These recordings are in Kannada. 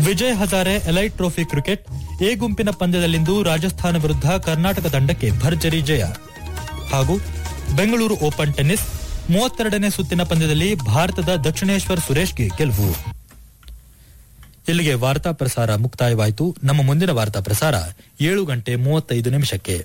Vijay Hazare elite trophy cricket A ಗುಂಪಿನ ಪಂದ್ಯದಲ್ಲಿಂದು ರಾಜಸ್ಥಾನ ವಿರುದ್ಧ ಕರ್ನಾಟಕ ತಂಡಕ್ಕೆ ಭರ್ಜರಿ ಜಯ ಹಾಗೂ ಬೆಂಗಳೂರು ಓಪನ್ ಟೆನ್ನಿಸ್ ಮೂವತ್ತೆರಡನೇ ಸುತ್ತಿನ ಪಂದ್ಯದಲ್ಲಿ ಭಾರತದ ದಕ್ಷಿಣೇಶ್ವರ್ ಸುರೇಶ್ಗೆ ಗೆಲುವು ಇಲ್ಲಿಗೆ ವಾರ್ತಾ ಪ್ರಸಾರ ಮುಕ್ತಾಯವಾಯಿತು ನಮ್ಮ ಮುಂದಿನ ವಾರ್ತಾ ಪ್ರಸಾರ ಏಳು ಗಂಟೆ ಮೂವತ್ತೈದು ನಿಮಿಷಕ್ಕೆ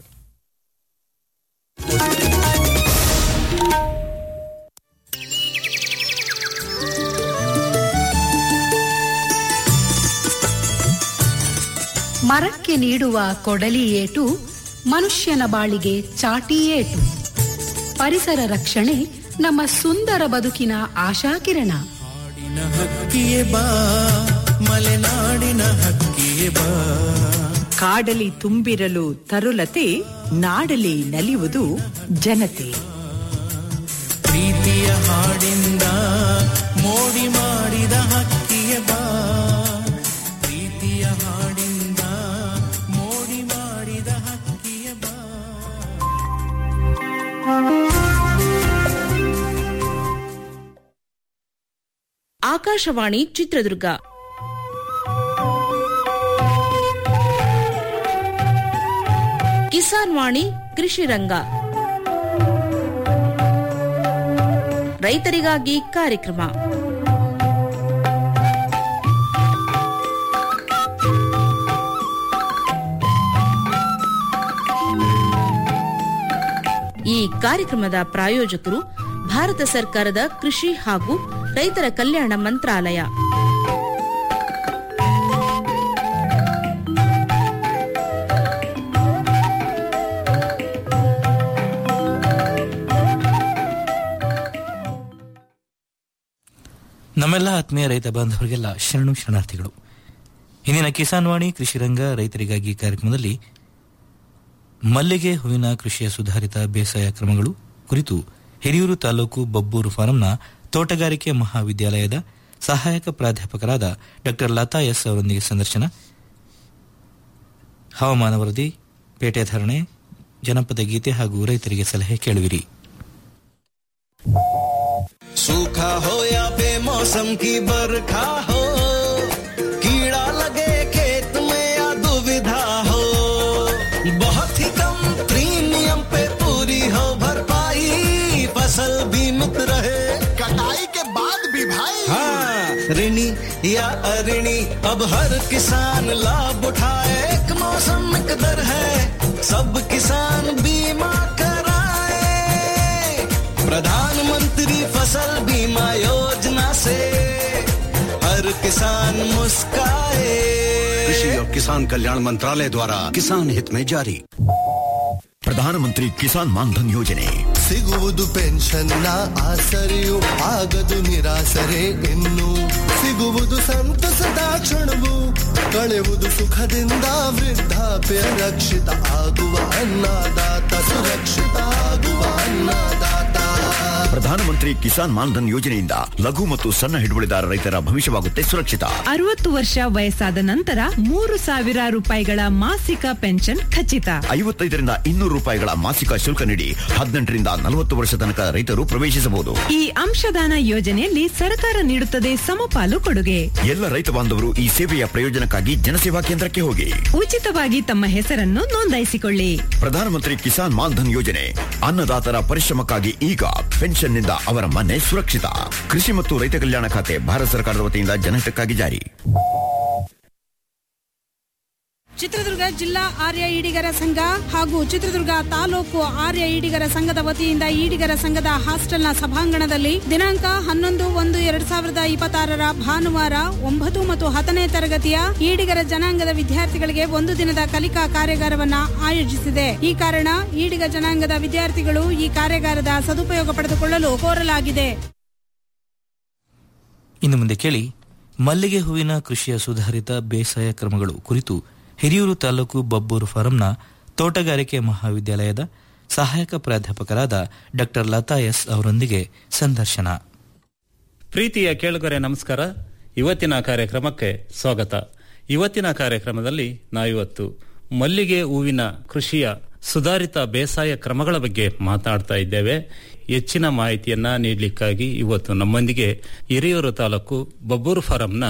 ಮರಕ್ಕೆ ನೀಡುವ ಕೊಡಲಿ ಏಟು ಮನುಷ್ಯನ ಬಾಳಿಗೆ ಚಾಟಿ ಏಟು ಪರಿಸರ ರಕ್ಷಣೆ ನಮ್ಮ ಸುಂದರ ಬದುಕಿನ ಆಶಾಕಿರಣ ನಾಡಿನ ಹಕ್ಕಿಯೇ ಬಾ ಮಲೆನಾಡಿನ ಹಕ್ಕಿಯೇ ಬಾ ಕಾಡಲಿ ತುಂಬಿರಲು ತರುಲತೆ ನಾಡಲಿ ನಲಿಯುವುದು ಜನತೆ ಪ್ರೀತಿಯ ಹಾಡಿಂದ ಮೋಡಿ ಮಾಡಿದ ಹಕ್ಕಿಯೇ ಬಾ ಪ್ರೀತಿಯ ಹಾಡಿಂದ ಮೋಡಿ ಮಾಡಿದ ಹಕ್ಕಿಯೇ ಬಾ ಆಕಾಶವಾಣಿ ಚಿತ್ರದುರ್ಗ ಕಿಸಾನ್ ವಾಣಿ ಕೃಷಿ ರಂಗ ರೈತರಿಗಾಗಿ ಕಾರ್ಯಕ್ರಮ ಈ ಕಾರ್ಯಕ್ರಮದ ಪ್ರಾಯೋಜಕರು ಭಾರತ ಸರ್ಕಾರದ ಕೃಷಿ ಹಾಗೂ ರೈತರ ಕಲ್ಯಾಣ ಮಂತ್ರಾಲಯ ನಮ್ಮೆಲ್ಲ ಆತ್ಮೀಯ ರೈತ ಬಾಂಧವರಿಗೆಲ್ಲ ಶರಣು ಶರಣಾರ್ಥಿಗಳು ಇಂದಿನ ಕಿಸಾನ್ ವಾಣಿ ಕೃಷಿ ರಂಗ ರೈತರಿಗಾಗಿ ಕಾರ್ಯಕ್ರಮದಲ್ಲಿ ಮಲ್ಲಿಗೆ ಹೂವಿನ ಕೃಷಿಯ ಸುಧಾರಿತ ಬೇಸಾಯ ಕ್ರಮಗಳು ಕುರಿತು ಹಿರಿಯೂರು ತಾಲೂಕು ಬಬ್ಬೂರು ಫಾರಂನ ತೋಟಗಾರಿಕೆ ಮಹಾವಿದ್ಯಾಲಯದ ಸಹಾಯಕ ಪ್ರಾಧ್ಯಾಪಕರಾದ ಡಾ ಲತಾ ಎಸ್ ಅವರೊಂದಿಗೆ ಸಂದರ್ಶನ ಹವಾಮಾನ ವರದಿ ಪೇಟೆ ಧಾರಣೆ ಜನಪದ ಗೀತೆ ಹಾಗೂ ರೈತರಿಗೆ ಸಲಹೆ ಕೇಳುವಿರಿ सूखा हो या बेमौसम की बरखा हो कीड़ा लगे खेत में या दुविधा हो बहुत ही कम प्रीमियम पे पूरी हो भरपाई फसल बीमित रहे कटाई के बाद भी भाई हाँ ऋणी या अऋणी अब हर किसान लाभ उठाए एक मौसम एक दर है सब किसान बीमा कराए प्रधानमंत्री फसल बीमा योजना से हर किसान मुस्काए कृषि और किसान कल्याण मंत्रालय द्वारा किसान हित में जारी ಪ್ರಧಾನಮಂತ್ರಿ ಕಿಸಾನ್ ಮಾನ್ಧನ್ ಯೋಜನೆ ಸಿಗುವುದು ಪೆನ್ಷನ್ನ ಆಸರೆಯು ಆಗದು ನಿರಾಸರೆ ಇನ್ನು ಸಿಗುವುದು ಸಂತಸದ ಕ್ಷಣವು ಕಳೆವುದು ಸುಖದಿಂದ ವೃದ್ಧಾಪ್ಯ ರಕ್ಷಿತ ಆಗುವ ಅನ್ನದಾತ ಸುರಕ್ಷಿತ ಆಗುವ ಅನ್ನದಾತ ಪ್ರಧಾನಮಂತ್ರಿ ಕಿಸಾನ್ ಮಾನ್ಧನ್ ಯೋಜನೆಯಿಂದ ಲಘು ಮತ್ತು ಸಣ್ಣ ಹಿಡುವಳಿದಾರ ರೈತರ ಭವಿಷ್ಯವಾಗುತ್ತೆ ಸುರಕ್ಷಿತ ಅರವತ್ತು ವರ್ಷ ವಯಸ್ಸಾದ ನಂತರ ಮೂರು ಸಾವಿರ ರೂಪಾಯಿಗಳ ಮಾಸಿಕ ಪೆನ್ಷನ್ ಖಚಿತ ಐವತ್ತೈದರಿಂದ ಇನ್ನೂರು ರೂಪಾಯಿಗಳ ಮಾಸಿಕ ಶುಲ್ಕ ನೀಡಿ ಹದಿನೆಂಟರಿಂದ ನಲವತ್ತು ವರ್ಷ ತನಕ ರೈತರು ಪ್ರವೇಶಿಸಬಹುದು ಈ ಅಂಶದಾನ ಯೋಜನೆಯಲ್ಲಿ ಸರ್ಕಾರ ನೀಡುತ್ತದೆ ಸಮಪಾಲು ಕೊಡುಗೆ ಎಲ್ಲ ರೈತ ಬಾಂಧವರು ಈ ಸೇವೆಯ ಪ್ರಯೋಜನಕ್ಕಾಗಿ ಜನಸೇವಾ ಕೇಂದ್ರಕ್ಕೆ ಹೋಗಿ ಉಚಿತವಾಗಿ ತಮ್ಮ ಹೆಸರನ್ನು ನೋಂದಾಯಿಸಿಕೊಳ್ಳಿ ಪ್ರಧಾನಮಂತ್ರಿ ಕಿಸಾನ್ ಮಾನ್ಧನ್ ಯೋಜನೆ ಅನ್ನದಾತರ ಪರಿಶ್ರಮಕ್ಕಾಗಿ ಈಗ ಪೆನ್ಷನ್ನಿಂದ ಅವರ ಮನೆ ಸುರಕ್ಷಿತ ಕೃಷಿ ಮತ್ತು ರೈತ ಕಲ್ಯಾಣ ಖಾತೆ ಭಾರತ ಸರ್ಕಾರದ ವತಿಯಿಂದ ಜನಹಿತಕ್ಕಾಗಿ ಜಾರಿ ಚಿತ್ರದುರ್ಗ ಜಿಲ್ಲಾ ಆರ್ಯ ಈಡಿಗರ ಸಂಘ ಹಾಗೂ ಚಿತ್ರದುರ್ಗ ತಾಲೂಕು ಆರ್ಯ ಈಡಿಗರ ಸಂಘದ ವತಿಯಿಂದ ಈಡಿಗರ ಸಂಘದ ಹಾಸ್ಟೆಲ್ನ ಸಭಾಂಗಣದಲ್ಲಿ ದಿನಾಂಕ ಹನ್ನೊಂದು ಒಂದು ಎರಡ್ ಸಾವಿರದ ಇಪ್ಪತ್ತಾರರ ಭಾನುವಾರ ಒಂಬತ್ತು ಮತ್ತು ಹತ್ತನೇ ತರಗತಿಯ ಈಡಿಗರ ಜನಾಂಗದ ವಿದ್ಯಾರ್ಥಿಗಳಿಗೆ ಒಂದು ದಿನದ ಕಲಿಕಾ ಕಾರ್ಯಾಗಾರವನ್ನ ಆಯೋಜಿಸಿದೆ ಈ ಕಾರಣ ಈಡಿಗ ಜನಾಂಗದ ವಿದ್ಯಾರ್ಥಿಗಳು ಈ ಕಾರ್ಯಾಗಾರದ ಸದುಪಯೋಗ ಪಡೆದುಕೊಳ್ಳಲು ಕೋರಲಾಗಿದೆ ಇನ್ನು ಮುಂದೆ ಕೇಳಿ ಮಲ್ಲಿಗೆ ಹೂವಿನ ಕೃಷಿಯ ಸುಧಾರಿತ ಬೇಸಾಯ ಕ್ರಮಗಳು ಕುರಿತು ಹಿರಿಯೂರು ತಾಲೂಕು ಬಬ್ಬೂರು ಫಾರಂನ ತೋಟಗಾರಿಕೆ ಮಹಾವಿದ್ಯಾಲಯದ ಸಹಾಯಕ ಪ್ರಾಧ್ಯಾಪಕರಾದ ಡಾ ಲತಾ ಎಸ್ ಅವರೊಂದಿಗೆ ಸಂದರ್ಶನ ಪ್ರೀತಿಯ ಕೇಳುಗರೆ ನಮಸ್ಕಾರ ಇವತ್ತಿನ ಕಾರ್ಯಕ್ರಮಕ್ಕೆ ಸ್ವಾಗತ ಇವತ್ತಿನ ಕಾರ್ಯಕ್ರಮದಲ್ಲಿ ನಾವಿವತ್ತು ಮಲ್ಲಿಗೆ ಹೂವಿನ ಕೃಷಿಯ ಸುಧಾರಿತ ಬೇಸಾಯ ಕ್ರಮಗಳ ಬಗ್ಗೆ ಮಾತನಾಡ್ತಾ ಇದ್ದೇವೆ ಹೆಚ್ಚಿನ ಮಾಹಿತಿಯನ್ನ ನೀಡಲಿಕ್ಕಾಗಿ ಇವತ್ತು ನಮ್ಮೊಂದಿಗೆ ಹಿರಿಯೂರು ತಾಲೂಕು ಬಬ್ಬೂರು ಫಾರಂನ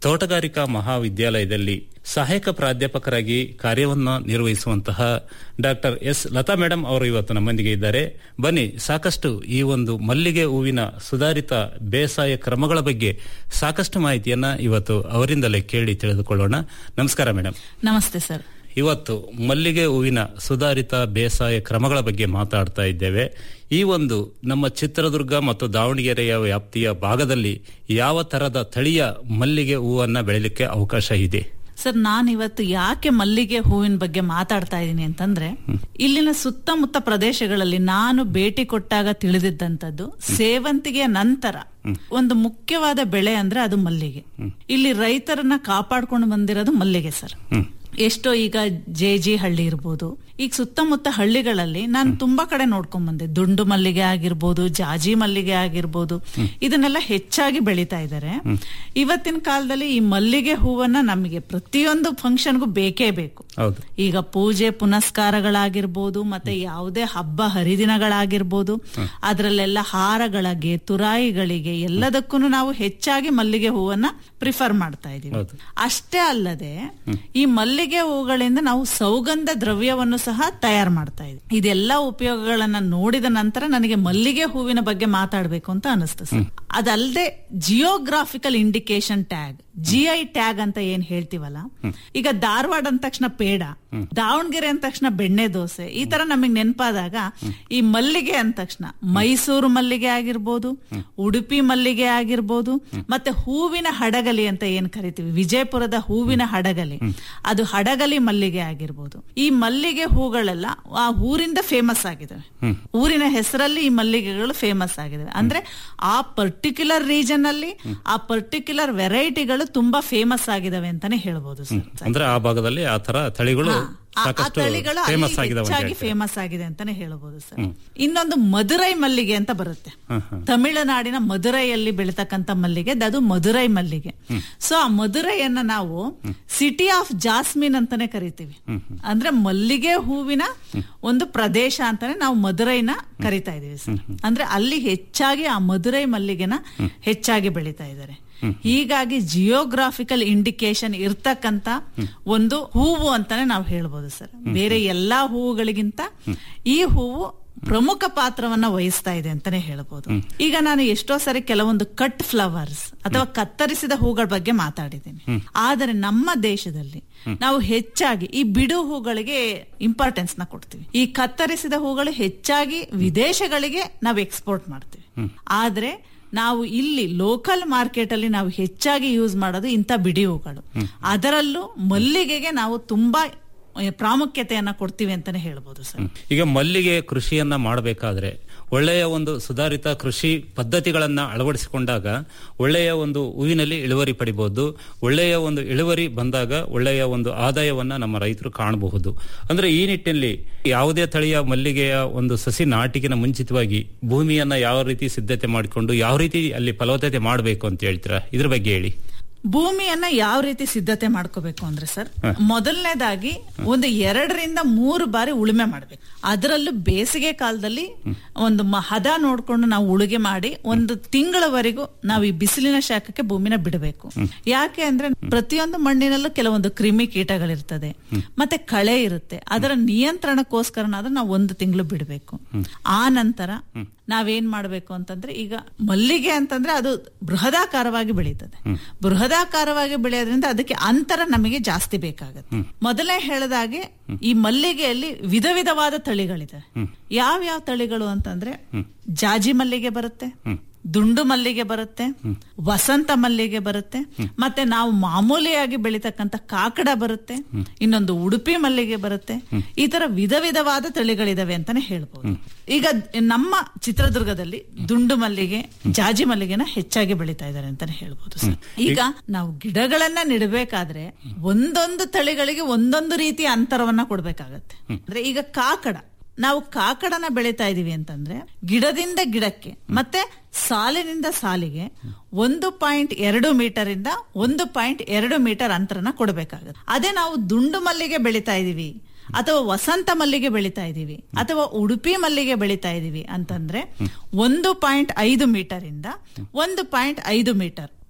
ತೋಟಗಾರಿಕಾ ಮಹಾವಿದ್ಯಾಲಯದಲ್ಲಿ ಸಹಾಯಕ ಪ್ರಾಧ್ಯಾಪಕರಾಗಿ ಕಾರ್ಯವನ್ನ ನಿರ್ವಹಿಸುವಂತಹ ಡಾಕ್ಟರ್ ಎಸ್ ಲತಾ ಮೇಡಮ್ ಅವರು ಇವತ್ತು ನಮ್ಮೊಂದಿಗೆ ಇದ್ದಾರೆ ಬನ್ನಿ ಸಾಕಷ್ಟು ಈ ಒಂದು ಮಲ್ಲಿಗೆ ಹೂವಿನ ಸುಧಾರಿತ ಬೇಸಾಯ ಕ್ರಮಗಳ ಬಗ್ಗೆ ಸಾಕಷ್ಟು ಮಾಹಿತಿಯನ್ನ ಇವತ್ತು ಅವರಿಂದಲೇ ಕೇಳಿ ತಿಳಿದುಕೊಳ್ಳೋಣ ನಮಸ್ಕಾರ ಮೇಡಮ್ ನಮಸ್ತೆ ಸರ್ ಇವತ್ತು ಮಲ್ಲಿಗೆ ಹೂವಿನ ಸುಧಾರಿತ ಬೇಸಾಯ ಕ್ರಮಗಳ ಬಗ್ಗೆ ಮಾತಾಡ್ತಾ ಇದ್ದೇವೆ ಈ ಒಂದು ನಮ್ಮ ಚಿತ್ರದುರ್ಗ ಮತ್ತು ದಾವಣಗೆರೆಯ ವ್ಯಾಪ್ತಿಯ ಭಾಗದಲ್ಲಿ ಯಾವ ತರದ ತಳಿಯ ಮಲ್ಲಿಗೆ ಹೂವನ್ನ ಬೆಳಿಲಿಕ್ಕೆ ಅವಕಾಶ ಇದೆ ಸರ್ ನಾನು ಇವತ್ತು ಯಾಕೆ ಮಲ್ಲಿಗೆ ಹೂವಿನ ಬಗ್ಗೆ ಮಾತಾಡ್ತಾ ಇದ್ದೀನಿ ಅಂತಂದ್ರೆ ಇಲ್ಲಿನ ಸುತ್ತಮುತ್ತ ಪ್ರದೇಶಗಳಲ್ಲಿ ನಾನು ಭೇಟಿ ಕೊಟ್ಟಾಗ ತಿಳಿದಿದ್ದಂಥದ್ದು ಸೇವಂತಿಗೆಯ ನಂತರ ಒಂದು ಮುಖ್ಯವಾದ ಬೆಳೆ ಅಂದ್ರೆ ಅದು ಮಲ್ಲಿಗೆ ಇಲ್ಲಿ ರೈತರನ್ನ ಕಾಪಾಡ್ಕೊಂಡು ಬಂದಿರೋದು ಮಲ್ಲಿಗೆ ಸರ್ ಎಷ್ಟೋ ಈಗ ಜೆ ಜಿ ಹಳ್ಳಿ ಇರ್ಬೋದು ಈಗ ಸುತ್ತಮುತ್ತ ಹಳ್ಳಿಗಳಲ್ಲಿ ನಾನು ತುಂಬಾ ಕಡೆ ನೋಡ್ಕೊಂಡ್ ಬಂದೆ ದುಂಡು ಮಲ್ಲಿಗೆ ಆಗಿರ್ಬೋದು ಜಾಜಿ ಮಲ್ಲಿಗೆ ಆಗಿರ್ಬೋದು ಇದನ್ನೆಲ್ಲ ಹೆಚ್ಚಾಗಿ ಬೆಳೀತಾ ಇದ್ದಾರೆ ಇವತ್ತಿನ ಕಾಲದಲ್ಲಿ ಈ ಮಲ್ಲಿಗೆ ಹೂವನ್ನ ನಮಗೆ ಪ್ರತಿಯೊಂದು ಫಂಕ್ಷನ್ಗೂ ಬೇಕೇ ಬೇಕು ಹೌದು ಈಗ ಪೂಜೆ ಪುನಸ್ಕಾರಗಳಾಗಿರ್ಬೋದು ಮತ್ತೆ ಯಾವುದೇ ಹಬ್ಬ ಹರಿದಿನಗಳಾಗಿರ್ಬೋದು ಅದರಲ್ಲೆಲ್ಲ ಹಾರಗಳಿಗೆ ತುರಾಯಿಗಳಿಗೆ ಎಲ್ಲದಕ್ಕೂ ನಾವು ಹೆಚ್ಚಾಗಿ ಮಲ್ಲಿಗೆ ಹೂವನ್ನ ಪ್ರಿಫರ್ ಮಾಡ್ತಾ ಇದೀವಿ ಅಷ್ಟೇ ಅಲ್ಲದೆ ಈ ಮಲ್ಲಿಗೆ ಹೂಗಳಿಂದ ನಾವು ಸೌಗಂಧ ದ್ರವ್ಯವನ್ನು ಸಹ ತಯಾರು ಮಾಡ್ತಾ ಇದ್ವಿ ಇದೆಲ್ಲ ಉಪಯೋಗಗಳನ್ನ ನೋಡಿದ ನಂತರ ನನಗೆ ಮಲ್ಲಿಗೆ ಹೂವಿನ ಬಗ್ಗೆ ಮಾತಾಡ್ಬೇಕು ಅಂತ ಅನಿಸ್ತು ಸರ್ ಅದಲ್ಲದೆ geographical indication tag G I tag ಅಂತ ಏನ್ ಹೇಳ್ತೀವಲ್ಲ ಈಗ ಧಾರವಾಡ ಅಂದ ತಕ್ಷಣ ಪೇಡ ದಾವಣಗೆರೆ ಅಂದ ತಕ್ಷಣ ಬೆಣ್ಣೆ ದೋಸೆ ಈ ತರ ನಮಗೆ ನೆನಪಾದಾಗ ಈ ಮಲ್ಲಿಗೆ ಅಂದ ತಕ್ಷಣ ಮೈಸೂರು ಮಲ್ಲಿಗೆ ಆಗಿರ್ಬೋದು ಉಡುಪಿ ಮಲ್ಲಿಗೆ ಆಗಿರ್ಬೋದು ಮತ್ತೆ ಹೂವಿನ ಹಡಗಲಿ ಅಂತ ಏನ್ ಕರಿತೀವಿ ವಿಜಯಪುರದ ಹೂವಿನ ಹಡಗಲಿ ಅದು ಹಡಗಲಿ ಮಲ್ಲಿಗೆ ಆಗಿರ್ಬೋದು ಈ ಮಲ್ಲಿಗೆ ಹೂಗಳೆಲ್ಲ ಆ ಊರಿಂದ ಫೇಮಸ್ ಆಗಿದಾವೆ ಊರಿನ ಹೆಸರಲ್ಲಿ ಈ ಮಲ್ಲಿಗೆಗಳು ಫೇಮಸ್ ಆಗಿದಾವೆ ಅಂದ್ರೆ ಆ ಪರ್ಟಿಕ್ಯುಲರ್ ರೀಜನ್ ಅಲ್ಲಿ ಆ ಪರ್ಟಿಕ್ಯುಲರ್ ವೆರೈಟಿಗಳು ತುಂಬಾ ಫೇಮಸ್ ಆಗಿದಾವೆ ಅಂತಾನೆ ಹೇಳ್ಬೋದು ಸರ್ ಅಂದ್ರೆ ಆ ಭಾಗದಲ್ಲಿ ಆ ತರ ತಳಿಗಳು ಆ- ಆ ಸಾಕಷ್ಟು ತಳಿಗಳು ಅಲ್ಲಿ ಫೇಮಸ್ ಆಗಿದಾವೆ ಅಂತ ಹೆಚ್ಚಾಗಿ ಹೇಳ್ತೀರಾ? ಫೇಮಸ್ ಆಗಿದೆ ಅಂತಾನೆ ಹೇಳ್ಬೋದು ಸರ್ ಇನ್ನೊಂದು ಮಧುರೈ ಮಲ್ಲಿಗೆ ಅಂತ ಬರುತ್ತೆ ತಮಿಳುನಾಡಿನ ಮಧುರೈಯಲ್ಲಿ ಬೆಳೀತಕ್ಕಂತ ಮಲ್ಲಿಗೆ ಅದು ಮಧುರೈ ಮಲ್ಲಿಗೆ ಸೊ ಆ ಮಧುರೈಯನ್ನ ನಾವು ಸಿಟಿ ಆಫ್ ಜಾಸ್ಮಿನ್ ಅಂತಾನೆ ಕರಿತೀವಿ ಅಂದ್ರೆ ಮಲ್ಲಿಗೆ ಹೂವಿನ ಒಂದು ಪ್ರದೇಶ ಅಂತಾನೆ ನಾವು ಮಧುರೈನ ಕರಿತಾ ಇದೀವಿ ಸರ್ ಅಂದ್ರೆ ಅಲ್ಲಿ ಹೆಚ್ಚಾಗಿ ಆ ಮಧುರೈ ಮಲ್ಲಿಗೆನ ಹೆಚ್ಚಾಗಿ ಬೆಳೀತಾ ಇದ್ದಾರೆ ಹೀಗಾಗಿ ಜಿಯೋಗ್ರಾಫಿಕಲ್ ಇಂಡಿಕೇಶನ್ ಇರ್ತಕ್ಕಂತ ಒಂದು ಹೂವು ಅಂತಾನೆ ನಾವು ಹೇಳ್ಬೋದು ಸರ್ ಬೇರೆ ಎಲ್ಲಾ ಹೂವುಗಳಿಗಿಂತ ಈ ಹೂವು ಪ್ರಮುಖ ಪಾತ್ರವನ್ನ ವಹಿಸ್ತಾ ಇದೆ ಅಂತಾನೆ ಹೇಳ್ಬೋದು ಈಗ ನಾನು ಎಷ್ಟೋ ಸರಿ ಕೆಲವೊಂದು ಕಟ್ ಫ್ಲವರ್ಸ್ ಅಥವಾ ಕತ್ತರಿಸಿದ ಹೂಗಳ ಬಗ್ಗೆ ಮಾತಾಡಿದ್ದೀನಿ ಆದರೆ ನಮ್ಮ ದೇಶದಲ್ಲಿ ನಾವು ಹೆಚ್ಚಾಗಿ ಈ ಬಿಡು ಹೂಗಳಿಗೆ ಇಂಪಾರ್ಟೆನ್ಸ್ ನ ಕೊಡ್ತೀವಿ ಈ ಕತ್ತರಿಸಿದ ಹೂಗಳು ಹೆಚ್ಚಾಗಿ ವಿದೇಶಗಳಿಗೆ ನಾವು ಎಕ್ಸ್ಪೋರ್ಟ್ ಮಾಡ್ತೀವಿ ಆದ್ರೆ ನಾವು ಇಲ್ಲಿ ಲೋಕಲ್ ಮಾರ್ಕೆಟ್ ಅಲ್ಲಿ ನಾವು ಹೆಚ್ಚಾಗಿ ಯೂಸ್ ಮಾಡೋದು ಇಂಥ ಬಿಡಿ ಹೂಗಳು ಅದರಲ್ಲೂ ಮಲ್ಲಿಗೆಗೆ ನಾವು ತುಂಬಾ ಆ, ಪ್ರಾಮುಖ್ಯತೆಯನ್ನ ಕೊಡ್ತೀವಿ ಅಂತಾನೆ ಹೇಳ್ಬೋದು ಸರ್ ಈಗ ಮಲ್ಲಿಗೆ ಕೃಷಿಯನ್ನ ಮಾಡಬೇಕಾದ್ರೆ ಒಳ್ಳೆಯ ಒಂದು ಸುಧಾರಿತ ಕೃಷಿ ಪದ್ಧತಿಗಳನ್ನ ಅಳವಡಿಸಿಕೊಂಡಾಗ ಒಳ್ಳೆಯ ಒಂದು ಹೂವಿನಲ್ಲಿ ಇಳುವರಿ ಪಡಿಬಹುದು ಒಳ್ಳೆಯ ಒಂದು ಇಳುವರಿ ಬಂದಾಗ ಒಳ್ಳೆಯ ಒಂದು ಆದಾಯವನ್ನ ನಮ್ಮ ರೈತರು ಕಾಣಬಹುದು ಅಂದ್ರೆ ಈ ನಿಟ್ಟಿನಲ್ಲಿ ಯಾವುದೇ ತಳಿಯ ಮಲ್ಲಿಗೆಯ ಒಂದು ಸಸಿ ನಾಟಿಗಿನ ಮುಂಚಿತವಾಗಿ ಭೂಮಿಯನ್ನ ಯಾವ ರೀತಿ ಸಿದ್ಧತೆ ಮಾಡಿಕೊಂಡು ಯಾವ ರೀತಿ ಅಲ್ಲಿ ಫಲವತ್ತತೆ ಮಾಡಬೇಕು ಅಂತ ಹೇಳ್ತೀರಾ ಇದ್ರ ಬಗ್ಗೆ ಹೇಳಿ ಭೂಮಿಯನ್ನ ಯಾವ ರೀತಿ ಸಿದ್ಧತೆ ಮಾಡ್ಕೋಬೇಕು ಅಂದ್ರೆ ಸರ್ ಮೊದಲನೇದಾಗಿ ಒಂದು ಎರಡರಿಂದ ಮೂರು ಬಾರಿ ಉಳುಮೆ ಮಾಡ್ಬೇಕು ಅದರಲ್ಲೂ ಬೇಸಿಗೆ ಕಾಲದಲ್ಲಿ ಒಂದು ಮ- ಹದ ನೋಡ್ಕೊಂಡು ನಾವು ಉಳುಗೆ ಮಾಡಿ ಒಂದು ತಿಂಗಳವರೆಗೂ ನಾವು ಈ ಬಿಸಿಲಿನ ಶಾಖಕ್ಕೆ ಭೂಮಿನ ಬಿಡಬೇಕು ಯಾಕೆ ಅಂದ್ರೆ ಪ್ರತಿಯೊಂದು ಮಣ್ಣಿನಲ್ಲೂ ಕೆಲವೊಂದು ಕ್ರಿಮಿ ಕೀಟಗಳಿರ್ತದೆ ಮತ್ತೆ ಕಳೆ ಇರುತ್ತೆ ಅದರ ನಿಯಂತ್ರಣಕ್ಕೋಸ್ಕರನಾದ್ರೂ ನಾವು ಒಂದು ತಿಂಗಳು ಬಿಡಬೇಕು ಆ ನಂತರ ನಾವೇನ್ ಮಾಡ್ಬೇಕು ಅಂತಂದ್ರೆ ಈಗ ಮಲ್ಲಿಗೆ ಅಂತಂದ್ರೆ ಅದು ಬೃಹದಾಕಾರವಾಗಿ ಬೆಳೀತದೆ ಬೃಹದಾಕಾರವಾಗಿ ಬೆಳೆಯೋದ್ರಿಂದ ಅದಕ್ಕೆ ಅಂತರ ನಮಗೆ ಜಾಸ್ತಿ ಬೇಕಾಗುತ್ತೆ ಮೊದಲೇ ಹೇಳಿದಾಗೆ ಈ ಮಲ್ಲಿಗೆಯಲ್ಲಿ ವಿಧ ವಿಧವಾದ ತಳಿಗಳಿದೆ ಯಾವ ಯಾವ ತಳಿಗಳು ಅಂತಂದ್ರೆ ಜಾಜಿ ಮಲ್ಲಿಗೆ ಬರುತ್ತೆ ದುಂಡು ಮಲ್ಲಿಗೆ ಬರುತ್ತೆ ವಸಂತ ಮಲ್ಲಿಗೆ ಬರುತ್ತೆ ಮತ್ತೆ ನಾವು ಮಾಮೂಲಿಯಾಗಿ ಬೆಳೀತಕ್ಕಂತ ಕಾಕಡ ಬರುತ್ತೆ ಇನ್ನೊಂದು ಉಡುಪಿ ಮಲ್ಲಿಗೆ ಬರುತ್ತೆ ಈ ತರ ವಿಧ ವಿಧವಾದ ತಳಿಗಳಿದಾವೆ ಅಂತಾನೆ ಹೇಳ್ಬೋದು ಈಗ ನಮ್ಮ ಚಿತ್ರದುರ್ಗದಲ್ಲಿ ದುಂಡು ಮಲ್ಲಿಗೆ ಜಾಜಿ ಮಲ್ಲಿಗೆನ ಹೆಚ್ಚಾಗಿ ಬೆಳೀತಾ ಇದ್ದಾರೆ ಅಂತಾನೆ ಹೇಳ್ಬೋದು ಸರ್ ಈಗ ನಾವು ಗಿಡಗಳನ್ನ ನೆಡಬೇಕಾದ್ರೆ ಒಂದೊಂದು ತಳಿಗಳಿಗೆ ಒಂದೊಂದು ರೀತಿಯ ಅಂತರವನ್ನ ಕೊಡ್ಬೇಕಾಗತ್ತೆ ಅಂದ್ರೆ ಈಗ ಕಾಕಡ ನಾವು ಕಾಕಡನ ಬೆಳೀತಾ ಇದೀವಿ ಅಂತಂದ್ರೆ ಗಿಡದಿಂದ ಗಿಡಕ್ಕೆ ಮತ್ತೆ ಸಾಲಿನಿಂದ ಸಾಲಿಗೆ ಒಂದು ಪಾಯಿಂಟ್ ಎರಡು ಮೀಟರ್ ಇಂದ ಒಂದು ಪಾಯಿಂಟ್ ಎರಡು ಮೀಟರ್ ಅಂತರನ ಕೊಡಬೇಕಾಗುತ್ತೆ ಅದೇ ನಾವು ದುಂಡು ಮಲ್ಲಿಗೆ ಬೆಳೀತಾ ಇದೀವಿ ಅಥವಾ ವಸಂತ ಮಲ್ಲಿಗೆ ಬೆಳೀತಾ ಇದೀವಿ ಅಥವಾ ಉಡುಪಿ ಮಲ್ಲಿಗೆ ಬೆಳೀತಾ ಇದೀವಿ ಅಂತಂದ್ರೆ ಒಂದು ಪಾಯಿಂಟ್ ಐದು ಮೀಟರ್ ಇಂದ ಒಂದು ಪಾಯಿಂಟ್ ಐದು ಮೀಟರ್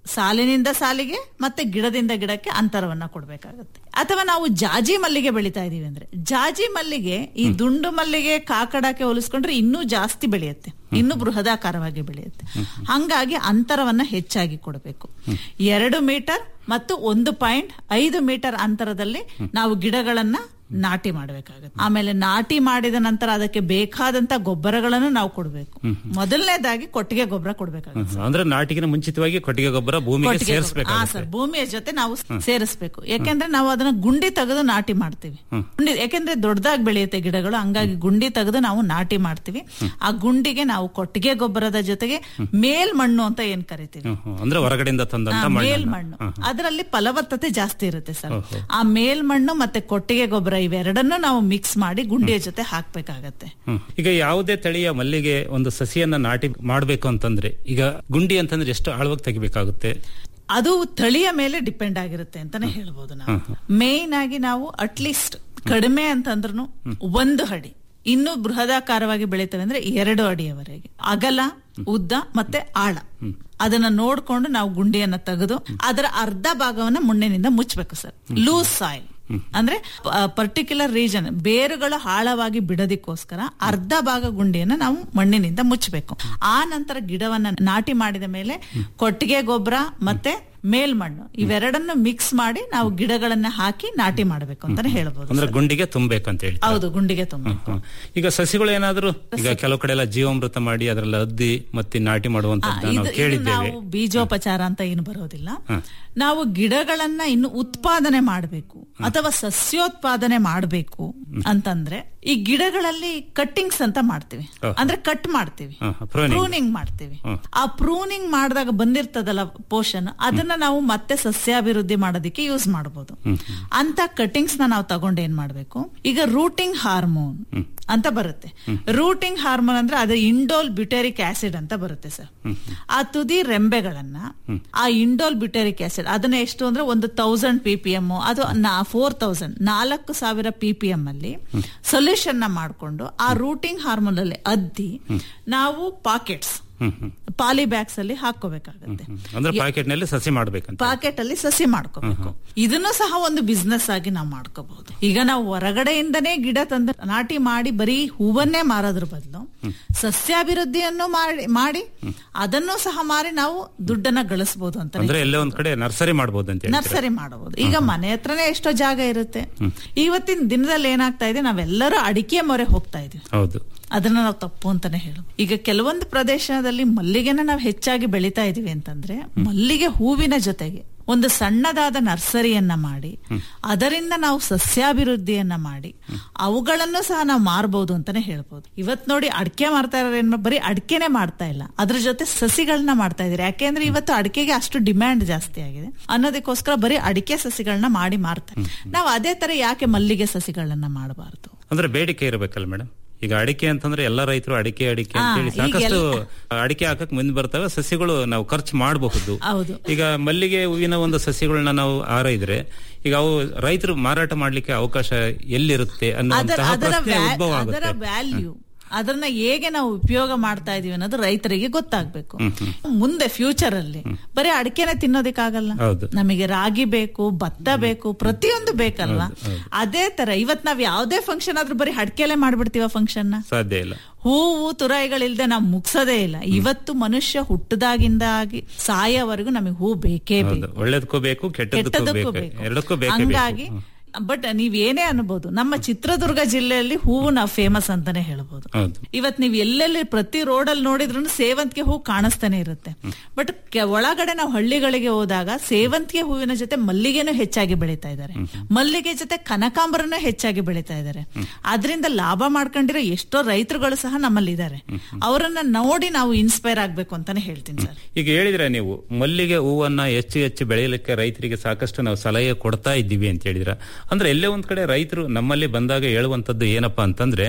ಸಾಲಿನಿಂದ ಸಾಲಿಗೆ ಮತ್ತೆ ಗಿಡದಿಂದ ಗಿಡಕ್ಕೆ ಅಂತರವನ್ನ ಕೊಡ್ಬೇಕಾಗತ್ತೆ ಅಥವಾ ನಾವು ಜಾಜಿ ಮಲ್ಲಿಗೆ ಬೆಳಿತಾ ಇದೀವಿ ಅಂದ್ರೆ ಜಾಜಿ ಮಲ್ಲಿಗೆ ಈ ದುಂಡು ಮಲ್ಲಿಗೆ ಕಾಕಡಕ್ಕೆ ಹೋಲಿಸ್ಕೊಂಡ್ರೆ ಇನ್ನೂ ಜಾಸ್ತಿ ಬೆಳೆಯುತ್ತೆ ಇನ್ನೂ ಬೃಹದಾಕಾರವಾಗಿ ಬೆಳೆಯುತ್ತೆ ಹಂಗಾಗಿ ಅಂತರವನ್ನ ಹೆಚ್ಚಾಗಿ ಕೊಡಬೇಕು ಎರಡು ಮೀಟರ್ ಮತ್ತು ಒಂದು ಪಾಯಿಂಟ್ ಐದು ಮೀಟರ್ ಅಂತರದಲ್ಲಿ ನಾವು ಗಿಡಗಳನ್ನ ನಾಟಿ ಮಾಡಬೇಕಾಗುತ್ತೆ ಆಮೇಲೆ ನಾಟಿ ಮಾಡಿದ ನಂತರ ಅದಕ್ಕೆ ಬೇಕಾದಂತ ಗೊಬ್ಬರಗಳನ್ನು ನಾವು ಕೊಡಬೇಕು ಮೊದಲನೇದಾಗಿ ಕೊಟ್ಟಿಗೆ ಗೊಬ್ಬರ ಕೊಡ್ಬೇಕಾಗುತ್ತೆ ಅಂದ್ರೆ ನಾಟಿಗಿನ ಮುಂಚಿತವಾಗಿ ಕೊಟ್ಟಿಗೆ ಗೊಬ್ಬರ ಭೂಮಿಗೆ ಕೊಟ್ಟಿಗೆ ಗೊಬ್ಬರ. ಹಾ ಸೇರಿಸಬೇಕಾಗುತ್ತೆ ಸರ್ ಭೂಮಿಯ ಜೊತೆ ನಾವು ಸೇರಿಸಬೇಕು ಯಾಕೆಂದ್ರೆ ನಾವು ಅದನ್ನ ಗುಂಡಿ ತೆಗೆದು ನಾಟಿ ಮಾಡ್ತೀವಿ ಗುಂಡಿ ಯಾಕೆಂದ್ರೆ ದೊಡ್ಡದಾಗಿ ಬೆಳೆಯುತ್ತೆ ಗಿಡಗಳು ಹಂಗಾಗಿ ಗುಂಡಿ ತೆಗೆದು ನಾವು ನಾಟಿ ಮಾಡ್ತೀವಿ ಆ ಗುಂಡಿಗೆ ನಾವು ಕೊಟ್ಟಿಗೆ ಗೊಬ್ಬರದ ಜೊತೆಗೆ ಮೇಲ್ಮಣ್ಣು ಅಂತ ಏನ್ ಕರಿತೀವಿ ಅಂದ್ರೆ ಹೊರಗಡೆಯಿಂದ ತಂದಂತ ಆ, ಮಣ್ಣನ್ನ. ಮೇಲ್ಮಣ್ಣು ಅದರಲ್ಲಿ ಫಲವತ್ತತೆ ಜಾಸ್ತಿ ಇರುತ್ತೆ ಸರ್ ಆ ಮೇಲ್ಮಣ್ಣು ಮತ್ತೆ ಕೊಟ್ಟಿಗೆ ಗೊಬ್ಬರ ಇವೆರಡನ್ನು ನಾವು ಮಿಕ್ಸ್ ಮಾಡಿ ಗುಂಡಿಯ ಜೊತೆ ಹಾಕ್ಬೇಕಾಗತ್ತೆ ಹ್ಮ್. ಈಗ ಯಾವುದೇ ತಳಿಯ ಮಲ್ಲಿಗೆ ಒಂದು ಸಸಿಯನ್ನ ನಾಟಿ ಮಾಡಬೇಕು ಅಂತಂದ್ರೆ ಈಗ ಗುಂಡಿ ಅಂತಂದ್ರೆ ಎಷ್ಟು ಆಳವಾಗಿ ತೆಗಿಬೇಕಾಗುತ್ತೆ ಅದು ತಳಿಯ ಮೇಲೆ ಡಿಪೆಂಡ್ ಆಗಿರುತ್ತೆ ಅಂತಾನೆ ಹೇಳ್ಬೋದು ನಾವು ಮೇನ್ ಆಗಿ ನಾವು ಅಟ್ಲೀಸ್ಟ್ ಕಡಿಮೆ ಅಂತಂದ್ರೂ ಒಂದು ಅಡಿ ಇನ್ನು ಬೃಹದಾಕಾರವಾಗಿ ಬೆಳೀತವೆ ಅಂದ್ರೆ ಎರಡು ಅಡಿಯವರೆಗೆ ಅಗಲ ಉದ್ದ ಮತ್ತೆ ಆಳ ಅದನ್ನ ನೋಡ್ಕೊಂಡು ನಾವು ಗುಂಡಿಯನ್ನ ತೆಗೆದು ಅದರ ಅರ್ಧ ಭಾಗವನ್ನ ಮಣ್ಣಿನಿಂದ ಮುಚ್ಚಬೇಕು ಸರ್ ಲೂಸ್ ಸಾಯಿಲ್ ಅಂದ್ರೆ ಪರ್ಟಿಕ್ಯುಲರ್ ರೀಜನ್ ಬೇರುಗಳು ಆಳವಾಗಿ ಬಿಡೋದಿಕ್ಕೋಸ್ಕರ ಅರ್ಧ ಭಾಗ ಗುಂಡಿಯನ್ನ ನಾವು ಮಣ್ಣಿನಿಂದ ಮುಚ್ಚಬೇಕು ಆ ನಂತರ ಗಿಡವನ್ನ ನಾಟಿ ಮಾಡಿದ ಮೇಲೆ ಕೊಟ್ಟಿಗೆ ಗೊಬ್ಬರ ಮತ್ತೆ ಮೇಲ್ಮಣ್ಣು ಇವೆರಡನ್ನು ಮಿಕ್ಸ್ ಮಾಡಿ ನಾವು ಗಿಡಗಳನ್ನ ಹಾಕಿ ನಾಟಿ ಮಾಡಬೇಕು ಅಂತಾನೆ ಹೇಳ್ಬೋದು ಅಂದ್ರೆ ಗುಂಡಿಗೆ ತುಂಬಬೇಕಂತ ಹೇಳಿ ಹೌದು ಗುಂಡಿಗೆ ತುಂಬ ಹ್ಮ್. ಈಗ ಸಸಿಗಳು ಏನಾದ್ರು ಈಗ ಕೆಲವು ಕಡೆ ಎಲ್ಲ ಜೀವಾಮೃತ ಮಾಡಿ ಅದರಲ್ಲಿ ಅದ್ದಿ ಮತ್ತೆ ನಾಟಿ ಮಾಡುವಂತದ್ದು ಇದು- ನಾವು ಇದು ಕೇಳಿದ್ದೇವೆ ನಾವು ಬೀಜೋಪಚಾರ ಅಂತ ಏನು ಬರೋದಿಲ್ಲ ಹ. ನಾವು ಗಿಡಗಳನ್ನ ಇನ್ನು ಉತ್ಪಾದನೆ ಮಾಡಬೇಕು ಅಥವಾ ಸಸ್ಯೋತ್ಪಾದನೆ ಮಾಡಬೇಕು ಅಂತಂದ್ರೆ ಈ ಗಿಡಗಳಲ್ಲಿ ಕಟ್ಟಿಂಗ್ಸ್ ಅಂತ ಮಾಡ್ತೀವಿ ಹ. ಅಂದ್ರೆ ಕಟ್ ಮಾಡ್ತೀವಿ ಹ, ಹ, pruning. ಪ್ರೂನಿಂಗ್ ಮಾಡ್ತೀವಿ ಹ. ಆ ಪ್ರೂನಿಂಗ್ ಮಾಡಿದಾಗ ಬಂದಿರ್ತದಲ್ಲ ಪೋಷನ್ ಅದನ್ನ ನಾವು ಮತ್ತೆ ಸಸ್ಯಾಭಿವೃದ್ಧಿ ಮಾಡೋದಕ್ಕೆ ಯೂಸ್ ಮಾಡಬಹುದು ಅಂತ ಕಟಿಂಗ್ಸ್ ನ ನಾವು ತಗೊಂಡು ಏನ್ ಮಾಡ್ಬೇಕು ಈಗ ರೂಟಿಂಗ್ ಹಾರ್ಮೋನ್ ಅಂತ ಬರುತ್ತೆ ರೂಟಿಂಗ್ ಹಾರ್ಮೋನ್ ಅಂದ್ರೆ ಅದು ಇಂಡೋಲ್ ಬ್ಯೂಟೆರಿಕ್ ಆಸಿಡ್ ಅಂತ ಬರುತ್ತೆ ಸರ್ ಆ ತುದಿ ರೆಂಬೆಗಳನ್ನ ಆ ಇಂಡೋಲ್ ಬ್ಯೂಟೆರಿಕ್ ಆಸಿಡ್ ಅದನ್ನ ಎಷ್ಟು ಅಂದ್ರೆ ಒಂದು ತೌಸಂಡ್ ಪಿ ಪಿ ಎಂ ಅದು ಫೋರ್ ತೌಸಂಡ್ ನಾಲ್ಕು ಸಾವಿರ ಪಿ ಪಿ ಎಂ ಅಲ್ಲಿ ಸೊಲ್ಯೂಷನ್ ನ ಮಾಡಿಕೊಂಡು ಆ ರೂಟಿಂಗ್ ಹಾರ್ಮೋನ್ ಅಲ್ಲಿ ಅದ್ದಿ ನಾವು ಪಾಕೆಟ್ಸ್ ಪಾಲಿ ಬ್ಯಾಗ್ಸ್ ಅಲ್ಲಿ ಹಾಕೋಬೇಕಾಗತ್ತೆ ಅಂದ್ರೆ ಪ್ಯಾಕೆಟ್ ನಲ್ಲಿ ಸಸಿ ಮಾಡ್ಬೇಕಂತ ಪಾಕೆಟ್ ಅಲ್ಲಿ ಸಸಿ ಮಾಡ್ಕೋಬೇಕು ಇದನ್ನು ಸಹ ಒಂದು ಬಿಸ್ನೆಸ್ ಆಗಿ ನಾವು ಮಾಡ್ಕೋಬಹುದು ಈಗ ನಾವು ಹೊರಗಡೆಯಿಂದನೇ ಗಿಡ ತಂದು ನಾಟಿ ಮಾಡಿ ಬರೀ ಹೂವನ್ನೇ ಮಾರೋದ್ರ ಬದಲು ಸಸ್ಯಾಭಿವೃದ್ಧಿಯನ್ನು ಮಾಡಿ ಮಾಡಿ ಅದನ್ನು ಸಹ ಮಾರಿ ನಾವು ದುಡ್ಡನ್ನ ಗಳಿಸಬಹುದು ಅಂತ ಅಂದ್ರೆ ಎಲ್ಲೇ ಒಂದ್ ಕಡೆ ನರ್ಸರಿ ಮಾಡ್ಬೋದು ಅಂತ ಹೇಳ್ತೀರಾ? ನರ್ಸರಿ ಮಾಡಬಹುದು ಈಗ ಮನೆ ಹತ್ರನೇ ಎಷ್ಟೋ ಜಾಗ ಇರುತ್ತೆ ಇವತ್ತಿನ ದಿನದಲ್ಲಿ ಏನಾಗ್ತಾ ಇದೆ ನಾವೆಲ್ಲರೂ ಅಡಿಕೆ ಮೊರೆ ಹೋಗ್ತಾ ಇದೀವಿ ಹೌದು ಅದನ್ನ ನಾವು ತಪ್ಪು ಅಂತಾನೆ ಹೇಳು ಈಗ ಕೆಲವೊಂದು ಪ್ರದೇಶದಲ್ಲಿ ಮಲ್ಲಿಗೆನ ನಾವು ಹೆಚ್ಚಾಗಿ ಬೆಳಿತಾ ಇದೀವಿ ಅಂತಂದ್ರೆ ಮಲ್ಲಿಗೆ ಹೂವಿನ ಜೊತೆಗೆ ಒಂದು ಸಣ್ಣದಾದ ನರ್ಸರಿಯನ್ನ ಮಾಡಿ ಅದರಿಂದ ನಾವು ಸಸ್ಯಾಭಿವೃದ್ಧಿಯನ್ನ ಮಾಡಿ ಅವುಗಳನ್ನು ಸಹ ನಾವು ಮಾರಬಹುದು ಅಂತಾನೆ ಹೇಳ್ಬೋದು ಇವತ್ ನೋಡಿ ಅಡಿಕೆ ಮಾರ್ತಾ ಇರೋರು ಬರೀ ಅಡಿಕೆನೆ ಮಾಡ್ತಾ ಇಲ್ಲ ಅದ್ರ ಜೊತೆ ಸಸಿಗಳನ್ನ ಮಾಡ್ತಾ ಇದಾರೆ ಯಾಕೆಂದ್ರೆ ಇವತ್ತು ಅಡಿಕೆಗೆ ಅಷ್ಟು ಡಿಮ್ಯಾಂಡ್ ಜಾಸ್ತಿ ಆಗಿದೆ ಅನ್ನೋದಕ್ಕೋಸ್ಕರ ಬರೀ ಅಡಿಕೆ ಸಸಿಗಳನ್ನ ಮಾಡಿ ಮಾರ್ತಾರೆ ನಾವು ಅದೇ ತರ ಯಾಕೆ ಮಲ್ಲಿಗೆ ಸಸಿಗಳನ್ನ ಮಾಡಬಾರ್ದು ಅಂದ್ರೆ ಬೇಡಿಕೆ ಇರಬೇಕಲ್ಲ ಮೇಡಮ್ ಈಗ ಅಡಿಕೆ ಅಂತಂದ್ರೆ ಎಲ್ಲಾ ರೈತರು ಅಡಿಕೆ ಅಡಿಕೆ ಹಾ, ಅಂತೇಳಿ ಈಗ ಸಾಕಷ್ಟು ಎಲ್ಲ- ಅಡಿಕೆ ಹಾಕಕ್ ಮುಂದೆ ಬರ್ತವೆ ಸಸಿಗಳು ನಾವು ಖರ್ಚು ಮಾಡಬಹುದು ಹೌದು ಈಗ ಮಲ್ಲಿಗೆ ಹೂವಿನ ಒಂದು ಸಸಿಗಳನ್ನ ನಾವು ಆರೈದ್ರೆ ಈಗ ಅವು ರೈತರು ಮಾರಾಟ ಮಾಡ್ಲಿಕ್ಕೆ ಅವಕಾಶ ಎಲ್ಲಿರುತ್ತೆ ಅದರ ಅನ್ನುವಂತಹ ಅದರ ಪ್ರಶ್ನೆ ವ್ಯಾ- ಉದ್ಭವ ಅದರ ಆಗುತ್ತೆ ವ್ಯಾಲ್ಯೂ ಅದನ್ನ ಹೇಗೆ ನಾವು ಉಪಯೋಗ ಮಾಡ್ತಾ ಇದೀವಿ ಅನ್ನೋದು ರೈತರಿಗೆ ಗೊತ್ತಾಗ್ಬೇಕು ಹ್ಮ್, ಹ್ಮ್. ಮುಂದೆ ಫ್ಯೂಚರ್ ಅಲ್ಲಿ ಬರೀ ಅಡಿಕೆನೆ ತಿನ್ನೋದಕ್ಕಾಗಲ್ಲ ಹೌದು. ನಮಗೆ ರಾಗಿ ಬೇಕು ಭತ್ತ ಬೇಕು ಪ್ರತಿಯೊಂದು ಬೇಕಲ್ವಾ ಅದೇ ತರ ಇವತ್ ನಾವ್ ಯಾವ್ದೇ ಫಂಕ್ಷನ್ ಆದ್ರೂ ಬರೀ ಅಡಿಕೆಲೆ ಮಾಡ್ಬಿಡ್ತೀವ ಫಂಕ್ಷನ್ ನ ಸಾಧ್ಯ ಇಲ್ಲ ಹೂವು ತುರಾಯಿಗಳಿಲ್ದೆ ನಾವು ಮುಗ್ಸೋದೇ ಇಲ್ಲ ಇವತ್ತು ಮನುಷ್ಯ ಹುಟ್ಟದಾಗಿಂದ ಆಗಿ ಸಾಯೋವರೆಗೂ ನಮಗೆ ಹೂ ಬೇಕೇ ಹೌದು ಬೇಕು ಒಳ್ಳೇದಕ್ಕೂ ಬೇಕು ಕೆಟ್ಟದಕ್ಕೂ ಕೆಟ್ಟದಕ್ಕೂ ಬೇಕು ಬೇಕು ಎರಡಕ್ಕೂ ಬೇಕೇ ಹಂಗಾಗಿ ಬೇಕು ಬಟ್ ನೀವ್ ಏನೇ ಅನ್ಬೋದು ನಮ್ಮ ಚಿತ್ರದುರ್ಗ ಜಿಲ್ಲೆಯಲ್ಲಿ ಹೂವು ನಾವು ಫೇಮಸ್ ಅಂತಾನೆ ಹೇಳ್ಬೋದು ಹೌದು ಇವತ್ ನೀವ್ ಎಲ್ಲೆಲ್ಲಿ ಪ್ರತಿ ರೋಡ್ ಅಲ್ಲಿ ನೋಡಿದ್ರು ಸೇವಂತಿಗೆ ಹೂ ಕಾಣಿಸ್ತಾನೆ ಇರುತ್ತೆ ಬಟ್ ಒಳಗಡೆ ನಾವು ಹಳ್ಳಿಗಳಿಗೆ ಹೋದಾಗ ಸೇವಂತಿಗೆ ಹೂವಿನ ಜೊತೆ ಮಲ್ಲಿಗೆನೂ ಹೆಚ್ಚಾಗಿ ಬೆಳೀತಾ ಇದ್ದಾರೆ ಮಲ್ಲಿಗೆ ಜೊತೆ ಕನಕಾಂಬರನು ಹೆಚ್ಚಾಗಿ ಬೆಳೀತಾ ಇದ್ದಾರೆ ಅದರಿಂದ ಲಾಭ ಮಾಡ್ಕೊಂಡಿರೋ ಎಷ್ಟೋ ರೈತರುಗಳು ಸಹ ನಮ್ಮಲ್ಲಿ ಇದ್ದಾರೆ ಅವರನ್ನ ನೋಡಿ ನಾವು ಇನ್ಸ್ಪೈರ್ ಆಗ್ಬೇಕು ಅಂತಾನೆ ಹೇಳ್ತೀನಿ ಸರ್ ಈಗ ಹೇಳಿದ್ರೆ ನೀವು ಮಲ್ಲಿಗೆ ಹೂವನ್ನ ಹೆಚ್ಚು ಹೆಚ್ಚು ಬೆಳೆಯಲಿಕ್ಕೆ ರೈತರಿಗೆ ಸಾಕಷ್ಟು ನಾವು ಸಲಹೆ ಕೊಡ್ತಾ ಇದ್ದೀವಿ ಅಂತ ಹೇಳಿದ್ರ ಅಂದ್ರೆ ಎಲ್ಲೇ ಒಂದ್ ಕಡೆ ರೈತರು ನಮ್ಮಲ್ಲಿ ಬಂದಾಗ ಹೇಳುವಂತದ್ದು ಏನಪ್ಪಾ ಅಂತಂದ್ರೆ